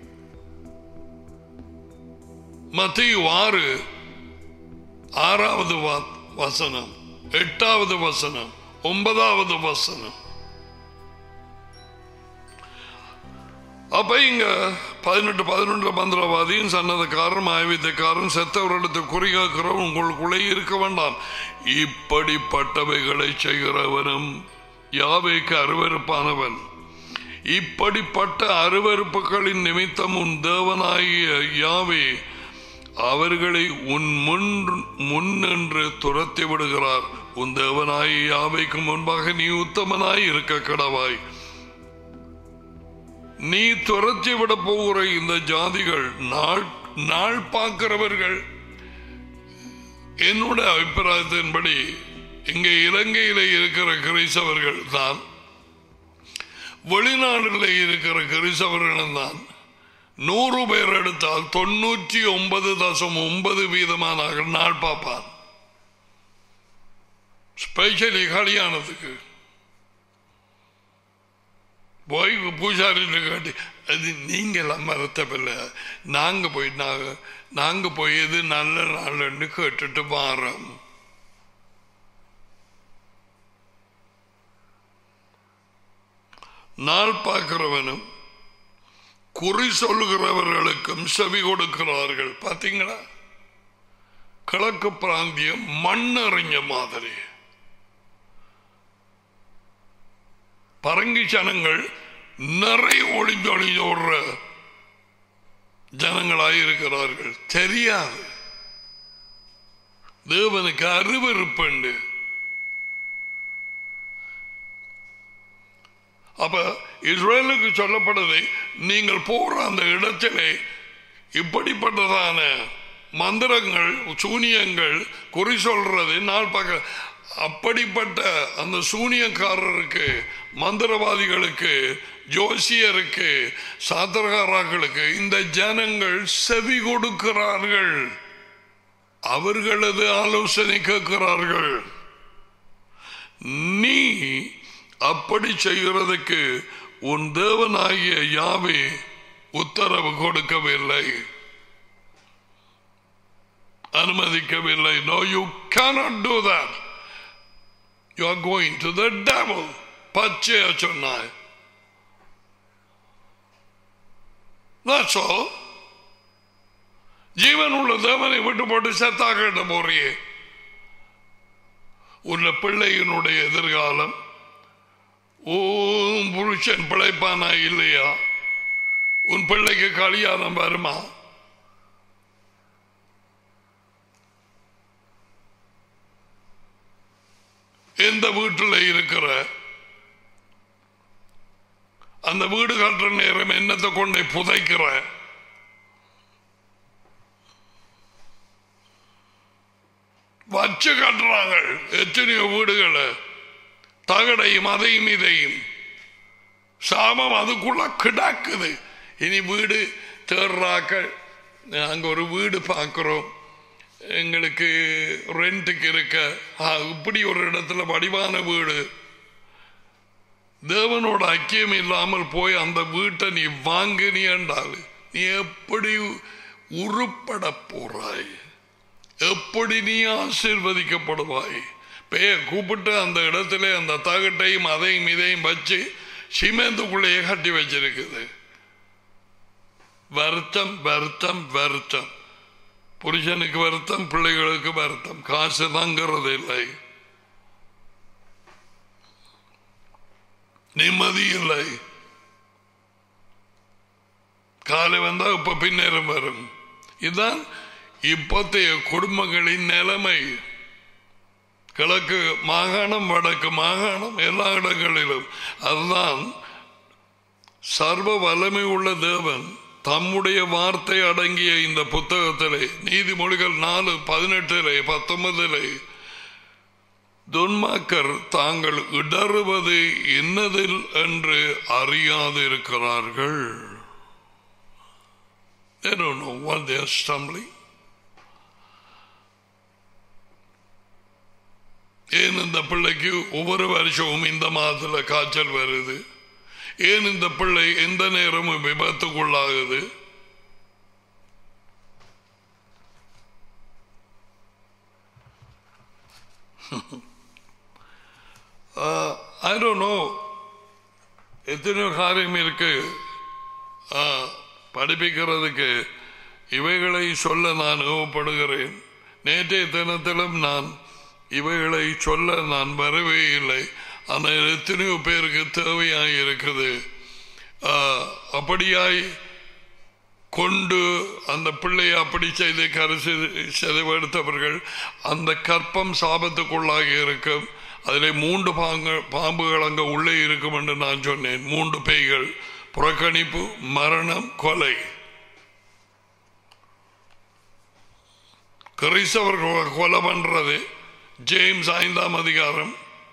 மத்திய ஆறு ஆறாவது வா- வசனம் எட்டாவது வசனம் ஒன்பதாவது வசனம் அப்ப இங்க பதினெட்டு பதினொன்று மந்திரவாதியும் சன்னதக்காரன் ஆய்வித்தக்காரன் செத்தவரிடத்தை குறிகாக்கிறவன் உங்களுக்குள்ளே இருக்க வேண்டாம் இப்படிப்பட்டவைகளை செய்கிறவனும் யாவைக்கு அருவருப்பானவன் இப்படிப்பட்ட அருவருப்புகளின் நிமித்தம் உன் தேவனாகிய யாவே அவர்களை உன் முன் முன்னென்று துரத்தி விடுகிறார் உன் தேவனாகிய யாவைக்கு முன்பாக நீ உத்தமனாய் இருக்க கடவாய் நீ துரத்தி விட போகிற இந்த ஜாதிகள் நாள் நாள் பார்க்கிறவர்கள் என்னோட அபிப்பிராயத்தின்படி இங்கே இலங்கையில இருக்கிற கிறிஸ்தவர்கள் தான் வெளிநாடுகளில் இருக்கிற கிறிஸ்தவர்களும் தான் நூறு பேர் எடுத்தால் தொண்ணூற்றி ஒன்பது தசம் ஒன்பது வீதமான நாள் பார்ப்பான் ஸ்பெஷலி கல்யாணத்துக்கு போய் பூஜாரின்னு காட்டி அது நீங்களாம் மறுத்தவில்லை நாங்க போய் நாங்க நாங்க போய் எது நல்ல நாள்னு கேட்டுட்டு வாரோம் நாள் பார்க்கிறவனும் குறி சொல்லுகிறவர்களுக்கும் செவி கொடுக்கிறார்கள் பாத்தீங்களா கிழக்கு பிராந்தியம் மண்ணறிஞ்ச மாதிரி பரங்கி ஜனங்கள் நிறைய ஒளிஞ்சொழிஞ்சு ஓடுற ஜனங்களாயிருக்கிறார்கள் தெரியாது தேவனுக்கு அருவருப்புண்டு அப்ப இஸ்ரேலுக்கு சொல்லப்படுது நீங்கள் போற அந்த இடத்திலே இப்படிப்பட்டதான மந்திரங்கள் சூனியங்கள் குறி சொல்றது நாள் பார்க்க அப்படிப்பட்ட அந்த சூனியக்காரருக்கு மந்திரவாதிகளுக்கு ஜோசியருக்கு சாத்திரகாராக்களுக்கு இந்த ஜனங்கள் செவி கொடுக்கிறார்கள் அவர்களது ஆலோசனை கேட்கிறார்கள் நீ அப்படி செய்கிறதுக்கு உன் தேவனாகிய யாவே உத்தரவு கொடுக்கவில்லை அனுமதிக்கவில்லை no you cannot do that you are going to the devil பச்சையா சொன்னாய் That's all. ஜீவன் உள்ள தேவனை விட்டு போட்டு செத்தாக்கிட்ட போறியே உள்ள பிள்ளையினுடைய எதிர்காலம் உன் புருஷன் பிழைப்பானா இல்லையா உன் பிள்ளைக்கு கல்யாணம் வருமா எந்த வீட்டில் இருக்கிற அந்த வீடு கட்டுற நேரம் என்னத்தை கொண்டே புதைக்கிற வச்சு கட்டுறாங்க எத்தனையோ வீடுகளை தகடையும் அதையும் இதையும் சாமம் அதுக்குள்ள கிடக்குது இனி வீடு தேடுறாக்கள் அங்க ஒரு வீடு பார்க்கிறோம் எங்களுக்கு ரெண்ட்டுக்கு இருக்க ஆ, இப்படி ஒரு இடத்துல வடிவான வீடு தேவனோட ஐக்கியம் இல்லாமல் போய் அந்த வீட்டை நீ வாங்கினி என்றால் நீ எப்படி உருப்பட போறாய் எப்படி நீ ஆசீர்வதிக்கப்படுவாய் பேய கூப்பிட்டு அந்த இடத்துல அந்த தகட்டையும் அதையும் இதையும் வச்சு சிமெந்துக்குள்ளேயே கட்டி வச்சிருக்குது வருத்தம் வருத்தம் வருத்தம் புருஷனுக்கு வருத்தம் பிள்ளைகளுக்கு வருத்தம் காசு தங்கிறது இல்லை நிம்மதி இல்லை காலை வந்தா இப்ப பின்னேறம் வரும் இதுதான் இப்போத்தைய குடும்பங்களின் நிலைமை கிழக்கு மாகாணம் வடக்கு மாகாணம் எல்லா இடங்களிலும் அதுதான் சர்வ வல்லமை உள்ள தேவன் தம்முடைய வார்த்தை அடங்கிய இந்த புத்தகத்திலே நீதிமொழிகள் நாலு பதினெட்டிலே பத்தொன்பதிலே துன்மாக்கர் தாங்கள் இடறுவது இன்னதில் என்று அறியாதிருக்கிறார்கள் They don't know what they are stumbling. ஏன் இந்த பிள்ளைக்கு ஒவ்வொரு வருஷமும் இந்த மாதத்துல காய்ச்சல் வருது ஏன் இந்த பிள்ளை எந்த நேரமும் விபத்துக்குள்ளாகுது ஐ டோன்ட் நோ எத்தனையோ காரியம் இருக்கு ஆ, படிப்பிக்கிறதுக்கு இவைகளை சொல்ல நான் ஏவப்படுகிறேன் நேற்றைய தினத்திலும் நான் இவைகளை சொல்ல நான் வரவே இல்லை ஆனால் எத்தனையோ பேருக்கு தேவையாய் இருக்குது ஆ, அப்படியாய் கொண்டு அந்த பிள்ளையை அப்படி செய்து கருசி செதவெடுத்தவர்கள் அந்த கற்பம் சாபத்துக்குள்ளாகி இருக்கும் அதில் மூன்று பாங்க பாம்புகள் அங்கே உள்ளே இருக்கும் என்று நான் சொன்னேன் மூன்று பேய்கள் புறக்கணிப்பு மரணம் கொலை கிறிஸ்தவர்களை கொலை பண்றது ஜேம்ஸ் ஐந்தாம் அதிகாரம்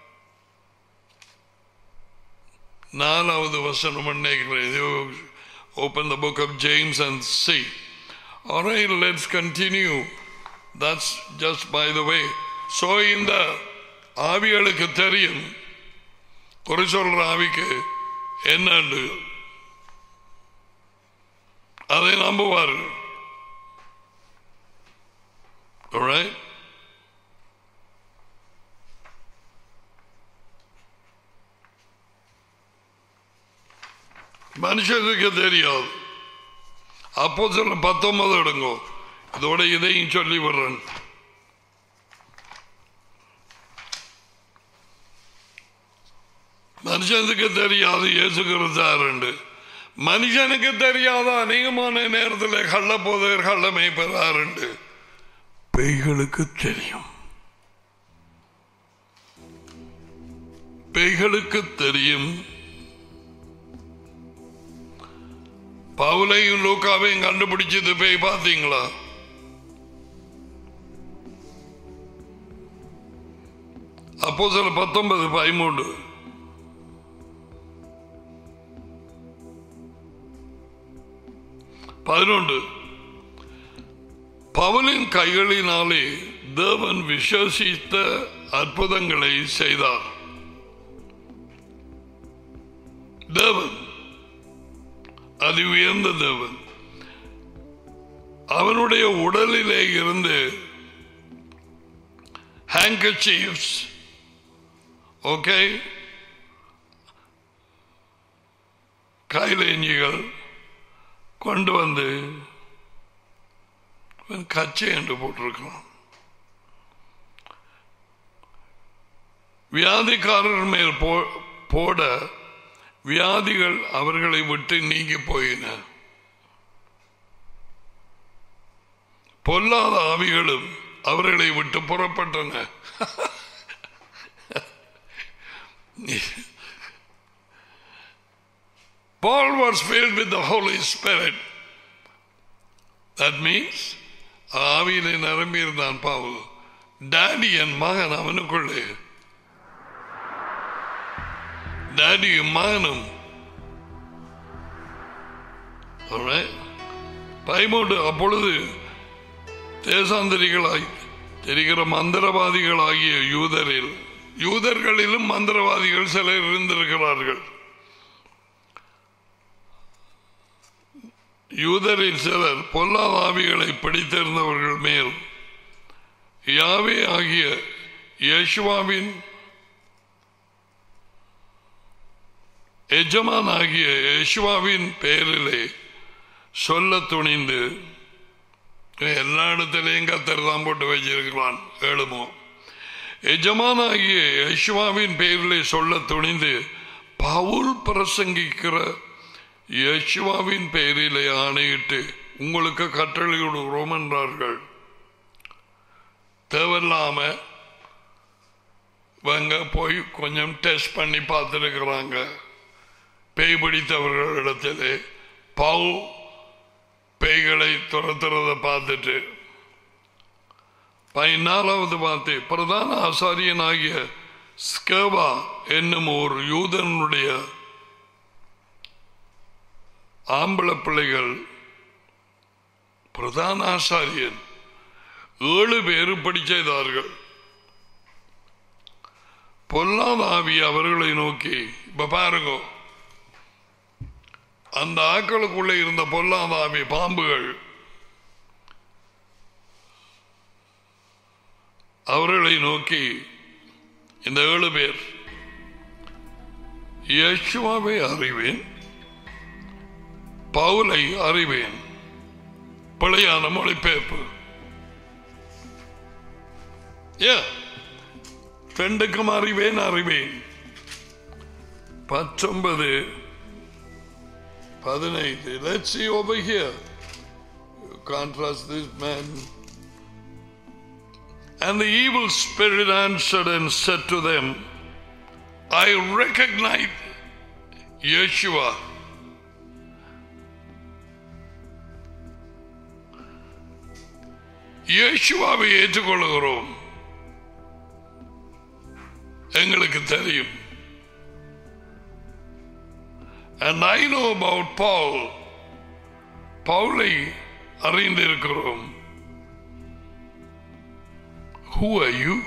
நாலாவது வசனம் நினைக்கிறேன் open the book of James and see Alright, let's continue. That's just by the way. So இந்த ஆவிகளுக்கு தெரியும் குறை சொல்ற ஆவிக்கு என்னண்டு அதை நம்புவார்கள் Alright? மனுஷனுக்கு தெரியாது அப்போ சொல்ல பத்தொன்பது எடுங்கோ இதோட இதையும் சொல்லி விடுறேன் மனுஷனுக்கு தெரியாது இயேசு கிறிஸ்தாருண்டு மனுஷனுக்கு தெரியாத அநேகமான நேரத்தில் கள்ள போதர் கள்ள மேய்ப்பதாருண்டு பேய்களுக்கு தெரியும் பேய்களுக்கு தெரியும் பவுலையும் லூக்காவையும் கண்டுபிடிச்சது பேய் பார்த்தீங்களா அப்போ சில பத்தொன்பது பதிமூன்று பதினொன்று பவுலின் கைகளினாலே தேவன் விசுவசித்த அற்புதங்களை செய்தார் தேவன் அது உயர்ந்த தேவன் அவனுடைய உடலிலே இருந்து handkerchiefs ஓகே கைலேஞ்சிகள் கொண்டு வந்து இவன் கச்சை என்று போட்டிருக்கலாம் வியாதிக்காரர் மேல் போ- போட வியாதிகள் அவர்களை விட்டு நீங்கி போயின பொல்லாத ஆவிகளும் அவர்களை விட்டு புறப்பட்டன Paul was filled with the Holy Spirit. That means ஆவியிலே நிரம்பி இருந்தான் பாவல் டாடி என் மகன் அவனுக்குள்ளே டாடியும் மகனும் Alright? பதிமூன்று அப்பொழுது தேசாந்தரிகளாய் தெரிகிற மந்திரவாதிகளாகிய யூதரில் யூதர்களிலும் மந்திரவாதிகள் சிலர் இருந்திருக்கிறார்கள் யூதரில் சிலர் பொல்லாதாவிகளை பிடித்திருந்தவர்கள் மேல் யாவே ஆகிய யேசுவாவின் எஜமான் ஆகிய யேசுவாவின் பெயரிலே சொல்ல துணிந்து எல்லா இடத்திலையும் கத்தர் தான் போட்டு வச்சிருக்கிறான் ஏழுமோ எஜமானாகிய யேசுவாவின் பெயரிலே சொல்ல துணிந்து பவுல் பிரசங்கிக்கிற யேசுவாவின் பெயரிலே ஆணையிட்டு உங்களுக்கு கட்டளையிடுகிறோம் என்றார்கள் தேவையில்லாம இவங்க போய் கொஞ்சம் டெஸ்ட் பண்ணி பார்த்துருக்கிறாங்க பேய் பிடித்தவர்கள் இடத்திலே பவு பேய்களை துரத்துறத பார்த்துட்டு பதினாலாவது பார்த்து பிரதான ஆசாரியனாகிய ஸ்கேவா என்னும் ஒரு யூதனுடைய ஆம்பள பிள்ளைகள் பிரதான ஆசாரியன் ஏழு பேர் படி செய்தார்கள் பொல்லாத ஆவி அவர்களை நோக்கி இப்ப பாருங்க அந்த ஆக்களுக்குள்ளே இருந்த பொல்லாத ஆவி பாம்புகள் அவர்களை நோக்கி இந்த ஏழு பேர் யேசுவாவை அறிவேன் பவுலை அறிவேன் பிழையான மொழிபெயர்ப்பு ஏ ரெண்டுக்கும் அறிவேன் அறிவேன் பத்தொன்பது பதினைந்து let's see over here you contrast this man and the evil spirit answered and said to them I recognize Yeshua இயேசுவாவை ஏற்றுக்கொள்கிறோம் எங்களுக்கு தெரியும் And I know about Paul. பவுலை அறிந்திருக்கிறோம் Who are you?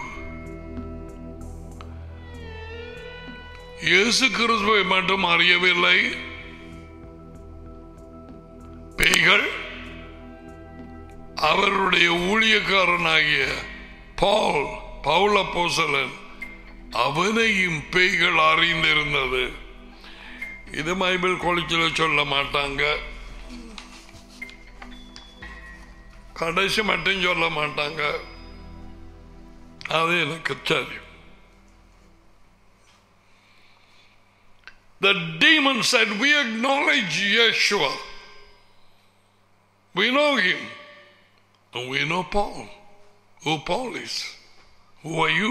இயேசு கிறிஸ்துவை மட்டும் அறியவில்லை பேய்கள் அவருடைய ஊழியக்காரனாகிய பால் பவுல போசலன் அவனையும் பேய்கள் அறிந்திருந்தது இது பைபிள் கொளிச்சில் சொல்ல மாட்டாங்க கடைசி மட்டும் சொல்ல மாட்டாங்க அது எனக்கு தெரியும் The demon said, We acknowledge Yeshua. We know him. And we know Paul. Who Paul is. Who are you?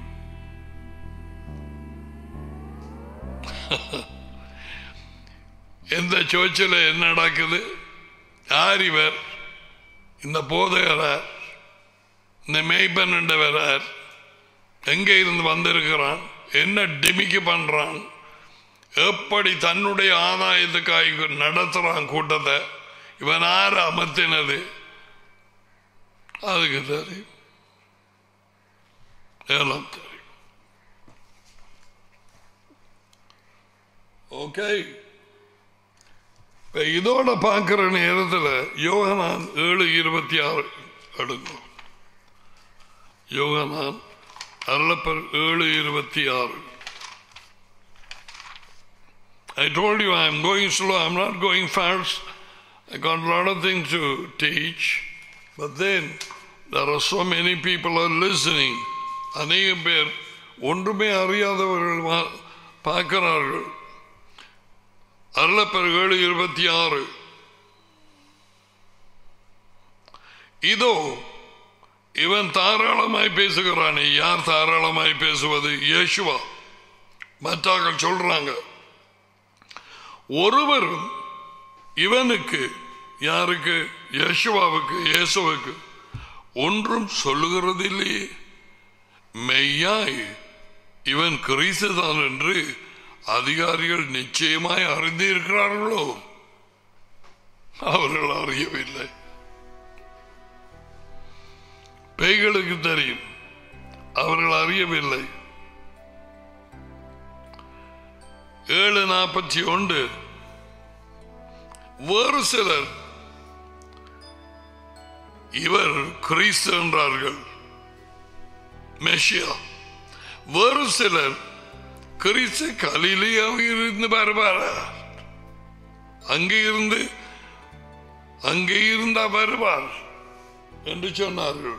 இந்த சோச்சில் என்ன நடக்குது யார் இவர் இந்த போதையரார் இந்த மெய்பன்னண்டவரார் எங்கே இருந்து வந்திருக்கிறான் என்ன டிமிக்கு பண்றான் எப்படி தன்னுடைய ஆதாயத்துக்காக நடத்துறான் கூட்டத்தை இவன் யார் அமர்த்தினது அதுக்கு தெரியும் எல்லாம் தெரியும் ஓகே இப்ப இதோட பார்க்கிற நேரத்தில் யோகனான் ஏழு இருபத்தி ஆறு எடுக்கும் யோகனான் அருளப்பர் ஏழு இருபத்தி ஆறு I told you I'm going slow, I'm not going fast. I got a lot of things to teach, but then there are so many people are listening. அநேக பேர் ஒன்றுமே அறியாதவர்கள் வா- பார்க்கிறார்கள் அருளப்பர் ஏழு இருபத்தி ஆறு இதோ இவன் தாராளமாய் பேசுகிறானே யார் தாராளமாய் பேசுவது இயேசுவா மற்றார்கள் சொல்றாங்க ஒருவரும் இவனுக்கு யாருக்கு யேசுவாவுக்கு இயேசுவுக்கு ஒன்றும் சொல்லுகிறதில்லையே மெய்யாய் இவன் கிறிஸ்துதான் என்று அதிகாரிகள் நிச்சயமாய் அறிந்திருக்கிறார்களோ அவர்கள் அறியவில்லை பேய்களுக்கு தெரியும் அவர்கள் அறியவில்லை ஏழு நாற்பத்தி ஒன்று வேறு சிலர் இவர் கிறிஸ்து என்றார்கள் மெஷியா வேறு சிலர் கிறிஸ்து கலிலேயாக இருந்து வருவாரா அங்கே இருந்து அங்கே இருந்தா வருவார் என்று சொன்னார்கள்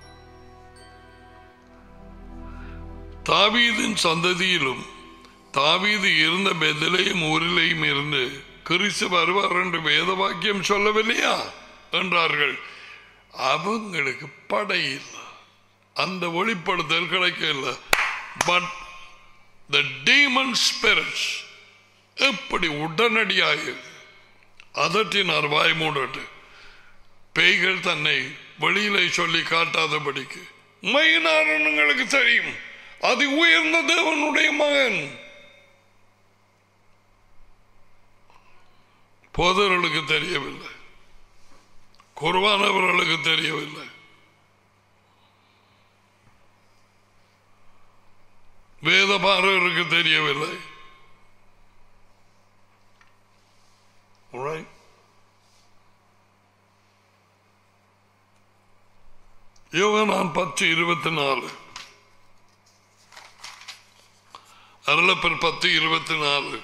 தாவீதின் சந்ததியிலும் தாவீது இருந்த பெதிலையும் ஊரிலையும் இருந்து கிறிஸ்து வருவார் என்று வேத வாக்கியம் சொல்லவில்லையா என்றார்கள் அவங்களுக்கு படை இல்லை அந்த வெளிப்படுத்தல் கிடைக்கல பட் த டீமன் ஸ்பிரிட்ஸ் எப்படி உடனடியாக அதட்டினார் வாய் மூடட்டு பேய்கள் தன்னை வெளியிலே சொல்லி காட்டாதபடிக்கு மைனாரனுங்களுக்கு தெரியும் அது உயர்ந்த தேவனுடைய மகன் போதர்களுக்கு தெரியவில்லை குருவானவர்களுக்கு தெரியவில்லை வேதபாரருக்கு தெரியவில்லை Alright? யோகனான் பத்து இருபத்தி நாலு அருளப்பர் பத்து இருபத்தி நாலு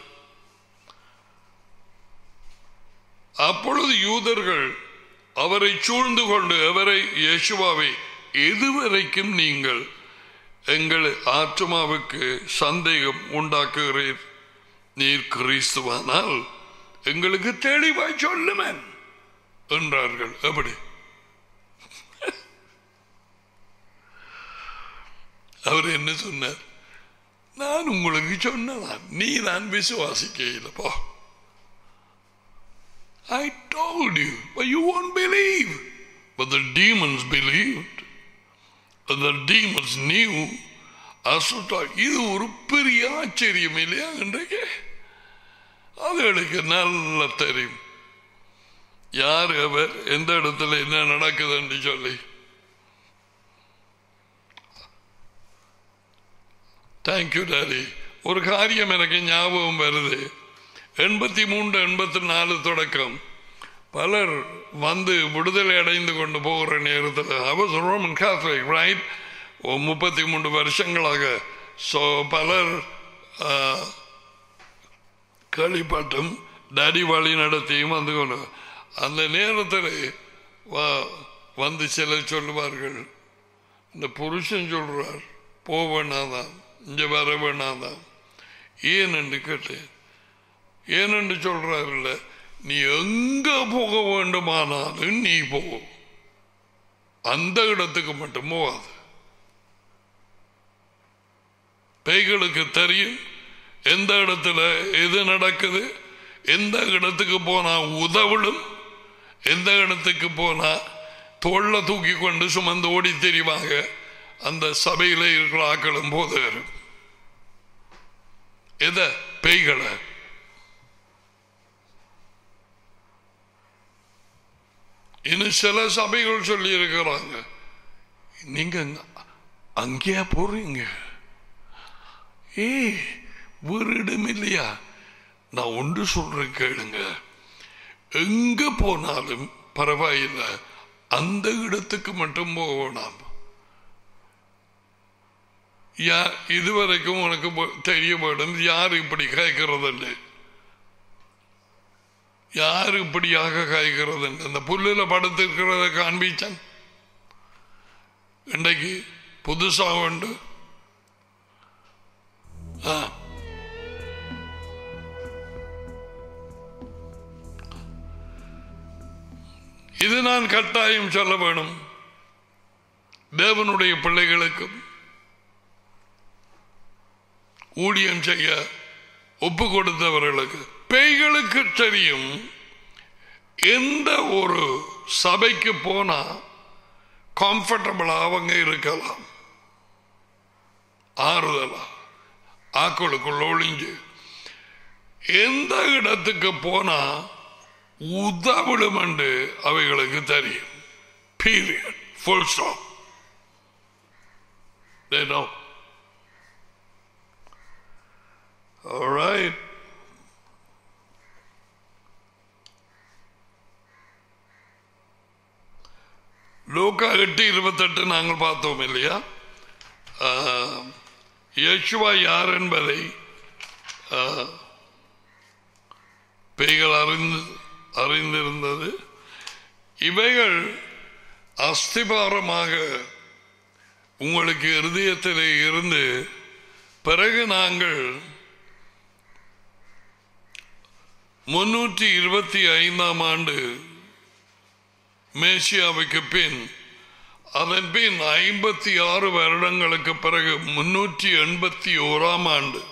அப்பொழுது யூதர்கள் அவரை சூழ்ந்து கொண்டு அவரை இயேசுவாவை எதுவரைக்கும் நீங்கள் எங்கள் ஆத்மாவுக்கு சந்தேகம் உண்டாக்குகிறீர் நீர் கிறிஸ்துவானால் எங்களுக்கு தெளிவாய் சொல்லுமன் என்றார்கள் எப்படி அவர் என்ன சொன்னார் நான் உங்களுக்கு சொன்னதான் நீ நான் விசுவாசிக்கையில் போ I told you, but you won't believe. But the demons believed. And the demons knew. அசுத்தா இது ஒரு பெரிய ஆச்சரியம் இல்லையா இன்றைக்கு அதுகளுக்கு நல்ல தெரியும் யார் அவர் எந்த இடத்துல என்ன நடக்குதுன்னு சொல்லி தேங்க்யூ டாடி ஒரு காரியம் எனக்கு ஞாபகம் வருது எண்பத்தி மூன்று எண்பத்தி நாலு தொடக்கம் பலர் வந்து விடுதலை அடைந்து கொண்டு போகிற நேரத்தில் அவஸ் ரோமன் கேத்தலிக் ரைட் முப்பத்தி மூன்று வருஷங்களாக ஸோ பலர் கேள்விப்பட்டும் டாடி வழி நடத்தியும் வந்து கொண்டு அந்த நேரத்தில் வந்து சிலர் சொல்லுவார்கள் இந்த புருஷன் சொல்றார் போக வேணாதான் இங்கே வர வேணாதான் ஏன் என்று கேட்டேன் ஏனென்று சொல்றாருல்ல நீ எங்க போக வேண்டுமானாலும் நீ போ அந்த இடத்துக்கு மட்டும் போகாது பேய்களுக்கு தெரியும் எந்த இடத்துல எது நடக்குது எந்த இடத்துக்கு போனா உதவிடும் எந்த இடத்துக்கு போனா தோல்ல தூக்கி கொண்டு சுமந்து ஓடி தெரிவாங்க அந்த சபையில இருக்கிற ஆக்களும் போதகரும் எத பேய்களை இன்னும் சில சபைகள் சொல்லி இருக்கிறாங்க நீங்க அங்கேயா போறீங்க ஏய் வேறு இடம் இல்லையா நான் ஒன்று சொல்றேன் கேளுங்க எங்க போனாலும் பரவாயில்லை அந்த இடத்துக்கு மட்டும் போகணும் யா இதுவரைக்கும் உனக்கு போ- தெரிய வேண்டும் யார் இப்படி கேட்கறதில்லை யார் இப்படியாக காய்க்கிறது இந்த புல்லுல படுத்திருக்கிறத காண்பிச்சான் இன்றைக்கு புதுசா உண்டு ஆ. இது நான் கட்டாயம் சொல்ல வேணும் தேவனுடைய பிள்ளைகளுக்கும் ஊழியம் செய்ய ஒப்பு கொடுத்தவர்களுக்கு பேய்களுக்கு தெரியும் எந்த ஒரு சபைக்கு போனா கம்ஃபர்டபுளா அவங்க இருக்கலாம் ஆறுதலா ஆக்களுக்குள்ள ஒளிஞ்சு எந்த இடத்துக்கு போனா உதவிடும் என்று அவைகளுக்கு தெரியும் period full stop They know. All right. லோக்கா எட்டு இருபத்தெட்டு நாங்கள் பார்த்தோம் இல்லையா ஆஹ், யேசுவா யார் என்பதை ஆஹ், பேய்கள் அறிந்து அறிந்திருந்தது இவைகள் அஸ்திபாரமாக உங்களுக்கு இருதயத்திலே இருந்து பிறகு நாங்கள் முன்னூற்றி இருபத்தி ஐந்தாம் ஆண்டு மேசியாவுக்கு பின் அதன் பின் ஐம்பத்தி ஆறு வருடங்களுக்கு பிறகு முன்னூற்றி எண்பத்தி ஓராம் ஆண்டு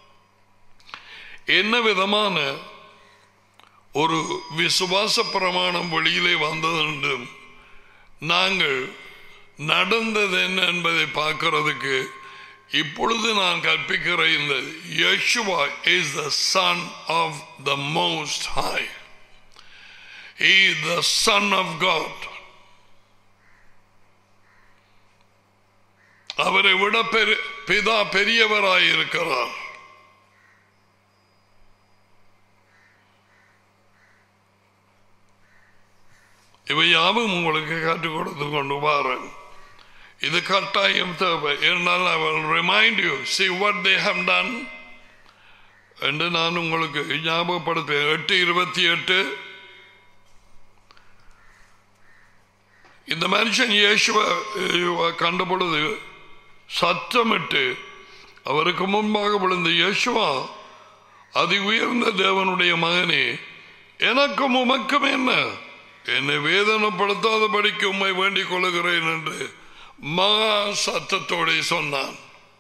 என்ன விதமான ஒரு விசுவாச பிரமாணம் வெளியிலே வந்ததென்றும் நாங்கள் நடந்தது என்ன என்பதை பார்க்கிறதுக்கு இப்பொழுது நான் கற்பிக்கிற இந்த Yeshua is the son of the most high He is the Son of God. அவரை விட பெரு பிதா பெரியவராயிருக்கிறார் இவை யாவும் உங்களுக்கு கற்றுக் கொடுத்து கொண்டு வாரேன் இது கட்டாயம் தேவை இருந்தால் I will remind you see what they have done என்று நான் உங்களுக்கு ஞாபகப்படுத்துவேன் எட்டு இருபத்தி எட்டு இந்த மனுஷன் இயேசுவ இயேசுவை கண்ட பொழுது சத்தமிட்டு அவருக்கு முன்பாக விழுந்த இயேசுவா அதி உயர்ந்த தேவனுடைய மகனே எனக்கும் உமக்கும் என்ன என்னை வேதனைப்படுத்தாதபடிக்கு உம்மை வேண்டிக் கொள்ளுகிறேன் என்று மகா சத்தத்தோட சொன்னான்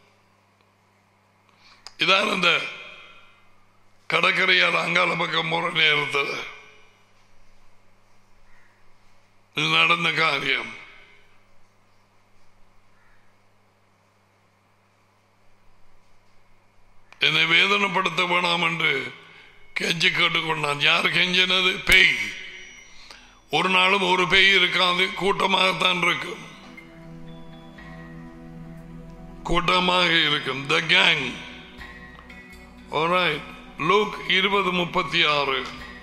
இதான் அந்த கடற்கரையால் அங்கால பக்கம் போற நேரத்தில் இது நடந்த காரியம் என்னை வேதனைப்படுத்த வேணாம் என்று கெஞ்சி கேட்டுக்கொண்டான் யார் கெஞ்சினது பேய் ஒரு நாளும் ஒரு பேய் இருக்காது கூட்டமாகத்தான் இருக்கும் கூட்டமாக இருக்கும் த கேங் லூக் இருபது முப்பத்தி ஆறு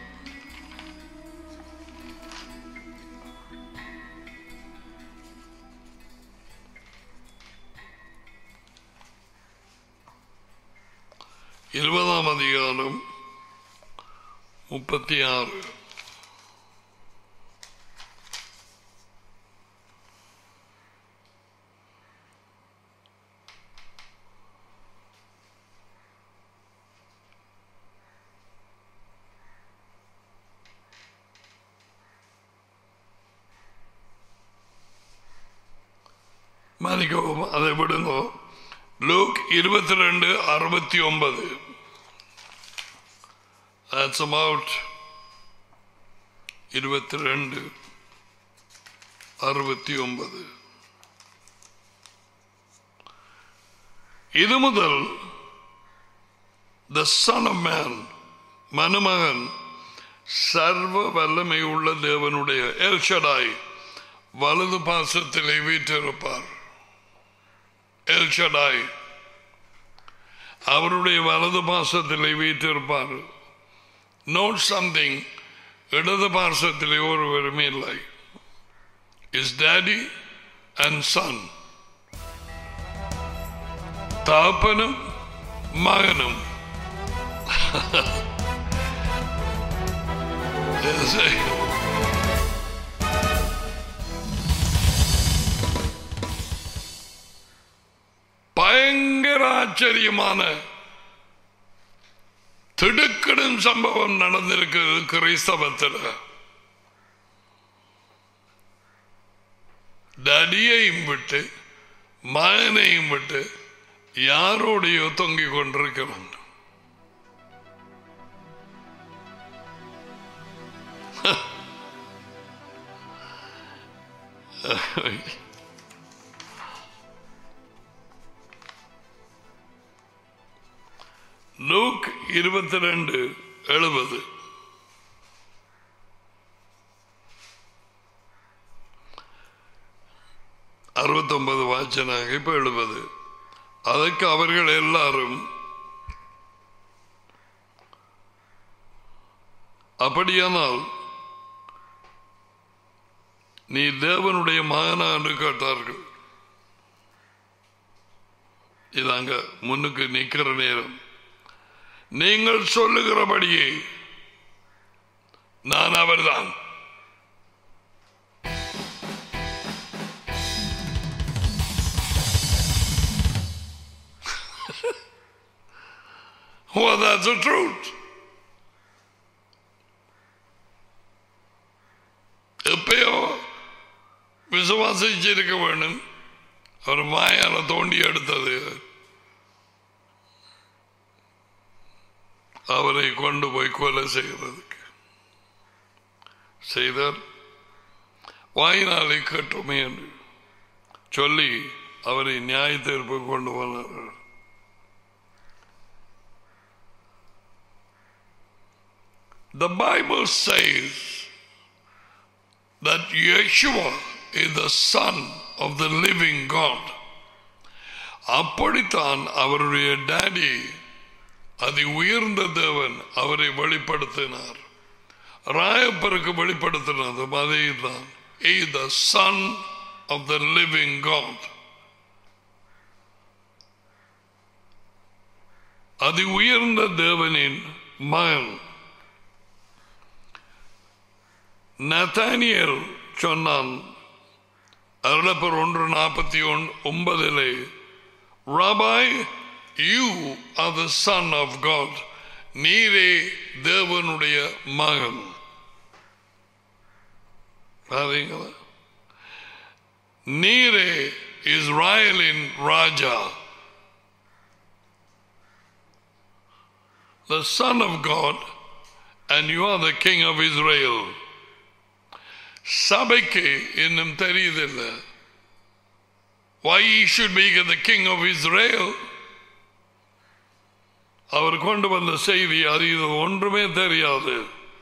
இருபதாம் அதிகாரம் முப்பத்தி ஆறு மன்னிக்கவும் அதை விடுங்க லூக் இருபத்தி ரெண்டு அறுபத்தி ஒன்பது That's about இருபத்தி ரெண்டு அறுபத்தி ஒன்பது இது முதல் த சன் ஆஃப் மேன் மனுமகன் சர்வ வல்லமை உள்ள தேவனுடைய எல்ஷடாய் வலது பாசத்திலே வீற்றிருப்பார் எல்ஷடாய் அவருடைய வலது பாசத்திலே வீற்றிருப்பார் நோட் சம்திங் இடது பாசத்திலே ஒருவருமே இல்லை இஸ் டேடி அண்ட் சன் தாப்பனும் மகனும் Yes, eh. பயங்கர ஆச்சரியமான திடுக்கிடும் சம்பவம் நடந்திருக்கிறது கிறிஸ்தவத்தில் டடியையும் விட்டு மகனையும் விட்டு யாரோடையோ தொங்கிக் கொண்டிருக்கிறான் லூக் இருபத்தி ரெண்டு எழுபது அறுபத்தொன்பது வாச்சனாக இப்ப எழுபது அதற்கு அவர்கள் எல்லாரும் அப்படியானால் நீ தேவனுடைய மகனா என்று கேட்டார்கள் இது அங்க முன்னுக்கு நிக்கிற நேரம் நீங்கள் சொல்லுகிறபடியே நான் அவர்தான் Well, that's the truth. எப்பயோ விசுவாசிச்சிருக்க வேண்டும் அவர் மாயால தோண்டி எடுத்தது அவரை கொண்டு போய் கொலை செய்கிறதுக்கு செய்தார் வாயினாலே கட்டுமே என்று சொல்லி அவரை நியாய தீர்ப்பு கொண்டு போனார்கள் The Bible says that Yeshua is the Son of the living God. அப்படித்தான் அவருடைய டாடி அதி உயர்ந்த தேவன் அவரை வெளிப்படுத்தினார் ராயப்பருக்கு வெளிப்படுத்தினதும் அதே தான் the son of the living God அதி உயர்ந்த தேவனின் மகன் நத்தானியல் சொன்னான் அருளப்பர் ஒன்று நாற்பத்தி ஒன் ஒன்பதிலே rabbi you are the son of God நீரே தேவனுடைய மகன் பாத்தீங்களா நீரே இஸ்ராயலின் ராஜா the son of God and you are the king of Israel சபைக்கு இன்னும் தெரியுதில்லை why he should be the king of Israel அவர் கொண்டு வந்த செய்தி அறிவு ஒன்றுமே தெரியாது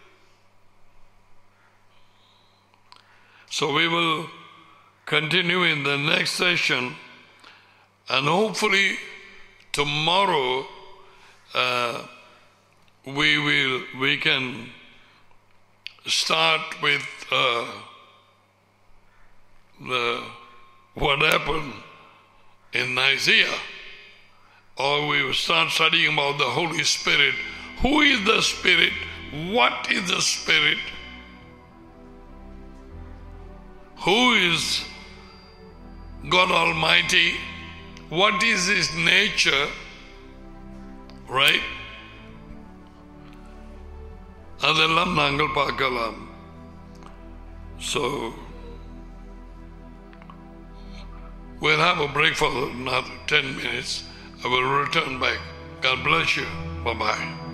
So we will continue in the next session and hopefully tomorrow uh, we will we can start with uh, the what happened in Nicaea or we will start studying about the Holy Spirit. Who is the Spirit? What is the Spirit? Who is God Almighty? What is His nature? Right? அதெல்லாம் நாங்கள் பார்க்கலாம் So we'll have a break for another 10 minutes. I will return back. God bless you. Bye bye.